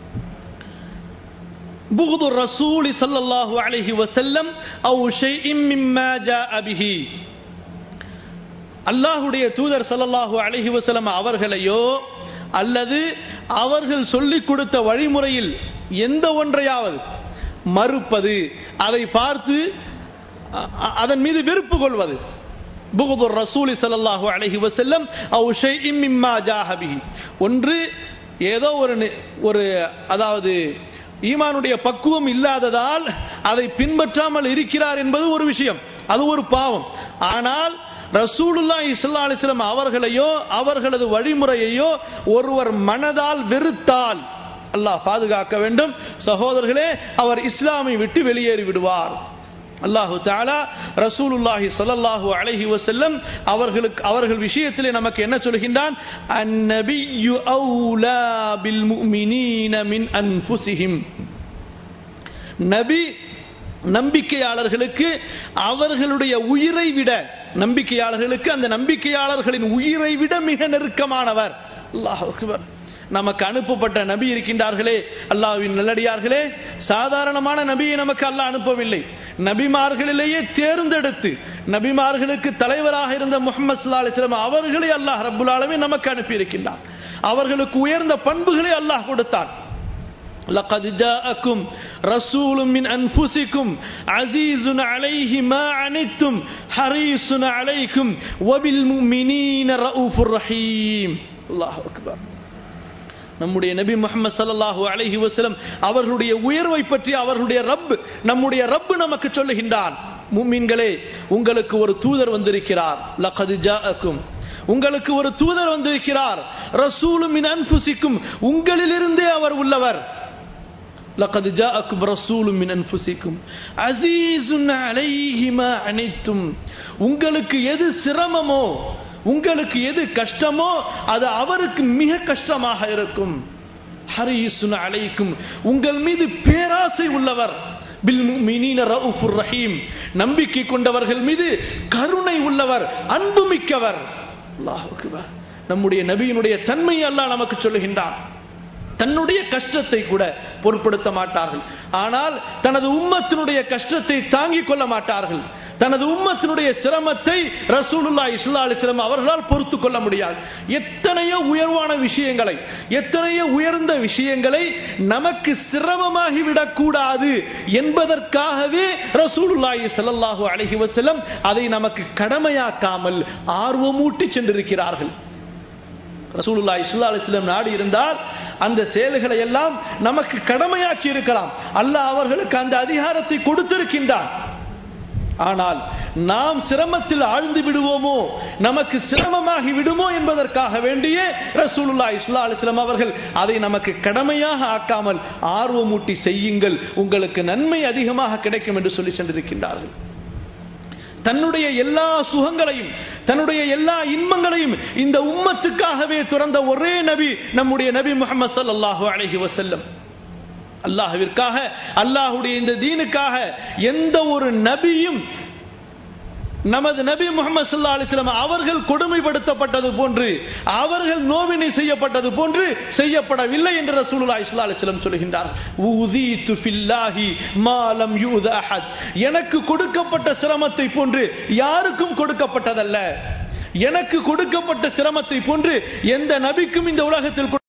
بغض الرسول صلى الله عليه وسلم أو شيء مما جاء به அல்லாஹுடைய தூதர் சல்லல்லாஹு அலஹி வசலம் அவர்களையோ அல்லது அவர்கள் சொல்லிக் கொடுத்த வழிமுறையில் எந்த ஒன்றையாவது மறுப்பது அதை பார்த்து அதன் மீது வெறுப்பு கொள்வது புகுதுர் ரசூலி சல்லாஹூ அலஹி வசல்லம் இம்மிம்மா ஜாஹபி ஒன்று ஏதோ ஒரு ஒரு அதாவது ஈமானுடைய பக்குவம் இல்லாததால் அதை பின்பற்றாமல் இருக்கிறார் என்பது ஒரு விஷயம் அது ஒரு பாவம் ஆனால் ரசூலுல்லா இஸ்லா அலிஸ்லாம் அவர்களையோ அவர்களது வழிமுறையையோ ஒருவர் மனதால் வெறுத்தால் அல்லாஹ் பாதுகாக்க வேண்டும் சகோதரர்களே அவர் இஸ்லாமை விட்டு வெளியேறி விடுவார் அல்லாஹு தாலா ரசூலுல்லாஹி ஸல்லல்லாஹு அலைஹி வஸல்லம் அவர்களுக்கு அவர்கள் விஷயத்திலே நமக்கு என்ன சொல்கின்றான் அந்நபியு அவுலா பில் முஃமினீன மின் அன்ஃபுஸிஹிம் நபி நம்பிக்கையாளர்களுக்கு அவர்களுடைய உயிரை விட நம்பிக்கையாளர்களுக்கு அந்த நம்பிக்கையாளர்களின் உயிரை விட மிக நெருக்கமானவர் அல்லாஹ் அக்பர் நமக்கு அனுப்பப்பட்ட நபி இருக்கின்றார்களே அல்லாஹ்வின் நல்லடியார்களே சாதாரணமான நபியை நமக்கு அல்லாஹ் அனுப்பவில்லை நபிமார்களிலேயே தேர்ந்தெடுத்து நபிமார்களுக்கு தலைவராக இருந்த முகமது சல்லா அலிஸ்லாம் அவர்களை அல்லாஹ் ரப்புல் ஆலமீன் நமக்கு அனுப்பி இருக்கின்றான் அவர்களுக்கு உயர்ந்த பண்புகளை அல்லாஹ் கொடுத்தான் لقد جاءكم رسول من أنفسكم عزيز عليه ما عنتم حريص عليكم وبالمؤمنين رؤوف رحيم الله أكبر நம்முடைய நபி முகமது சல்லல்லாஹு அலைஹி வஸல்லம் அவர்களுடைய உயர்வை பற்றி அவர்களுடைய ரப் நம்முடைய ரப் நமக்கு சொல்லுகின்றான் மும்மின்களே உங்களுக்கு ஒரு தூதர் வந்திருக்கிறார் லகது ஜாஅக்கும் உங்களுக்கு ஒரு தூதர் வந்திருக்கிறார் ரசூலும் மின் அன்ஃபுசிக்கும் உங்களிலிருந்தே அவர் உள்ளவர் لقد جاءكم رسول من انفسكم عزيز عليه ما عنتم உங்களுக்கு எது சிரமமோ உங்களுக்கு எது கஷ்டமோ அது அவருக்கு மிக கஷ்டமாக இருக்கும் ஹரீசுன் அலைக்கும் உங்கள் மீது பேராசை உள்ளவர் பில் முஃமினீன ரவுஃபுர் ரஹீம் நம்பிக்கை கொண்டவர்கள் மீது கருணை உள்ளவர் அன்பு மிக்கவர் அல்லாஹ் அக்பர் நம்முடைய நபியினுடைய தன்மையை அல்லாஹ் நமக்கு சொல்லுகின்றான் தன்னுடைய கஷ்டத்தை கூட பொருட்படுத்த மாட்டார்கள் ஆனால் தனது உம்மத்தினுடைய கஷ்டத்தை தாங்கிக் கொள்ள மாட்டார்கள் தனது உம்மத்தினுடைய சிரமத்தை ரசூலுல்லா இஸ்லா அலிஸ்லாம் அவர்களால் பொறுத்து கொள்ள முடியாது எத்தனையோ உயர்வான விஷயங்களை எத்தனையோ உயர்ந்த விஷயங்களை நமக்கு சிரமமாகி விடக்கூடாது என்பதற்காகவே ரசூலுல்லாஹி ஸல்லல்லாஹு அலைஹி வஸல்லம் அதை நமக்கு கடமையாக்காமல் ஆர்வமூட்டி சென்றிருக்கிறார்கள் ரசூலுல்லா இஸ்லா அலிஸ்லாம் நாடு இருந்தால் அந்த செயல்களை எல்லாம் நமக்கு கடமையாக்கி இருக்கலாம் அல்லாஹ் அவர்களுக்கு அந்த அதிகாரத்தை கொடுத்திருக்கின்றான் ஆனால் நாம் சிரமத்தில் ஆழ்ந்து விடுவோமோ நமக்கு சிரமமாகி விடுமோ என்பதற்காக வேண்டியே ரசூலுல்லா இஸ்லா அலிஸ்லாம் அவர்கள் அதை நமக்கு கடமையாக ஆக்காமல் ஆர்வமூட்டி செய்யுங்கள் உங்களுக்கு நன்மை அதிகமாக கிடைக்கும் என்று சொல்லி சென்றிருக்கின்றார்கள் தன்னுடைய எல்லா சுகங்களையும் தன்னுடைய எல்லா இன்பங்களையும் இந்த உம்மத்துக்காகவே துறந்த ஒரே நபி நம்முடைய நபி முகமது சல்லாஹூ அலஹி வசல்லம் அல்லாஹுவிற்காக அல்லாஹுடைய இந்த தீனுக்காக எந்த ஒரு நபியும் நமது நபி முகமது சல்லா அலிஸ்லாம் அவர்கள் கொடுமைப்படுத்தப்பட்டது போன்று அவர்கள் நோவினை செய்யப்பட்டது போன்று செய்யப்படவில்லை என்று ரசூலுல்லா இஸ்லா அலிஸ்லாம் சொல்கின்றார் உதீத்து ஃபில்லாஹி மாலம் யூத அஹத் எனக்கு கொடுக்கப்பட்ட சிரமத்தை போன்று யாருக்கும் கொடுக்கப்பட்டதல்ல எனக்கு கொடுக்கப்பட்ட சிரமத்தை போன்று எந்த நபிக்கும் இந்த உலகத்தில்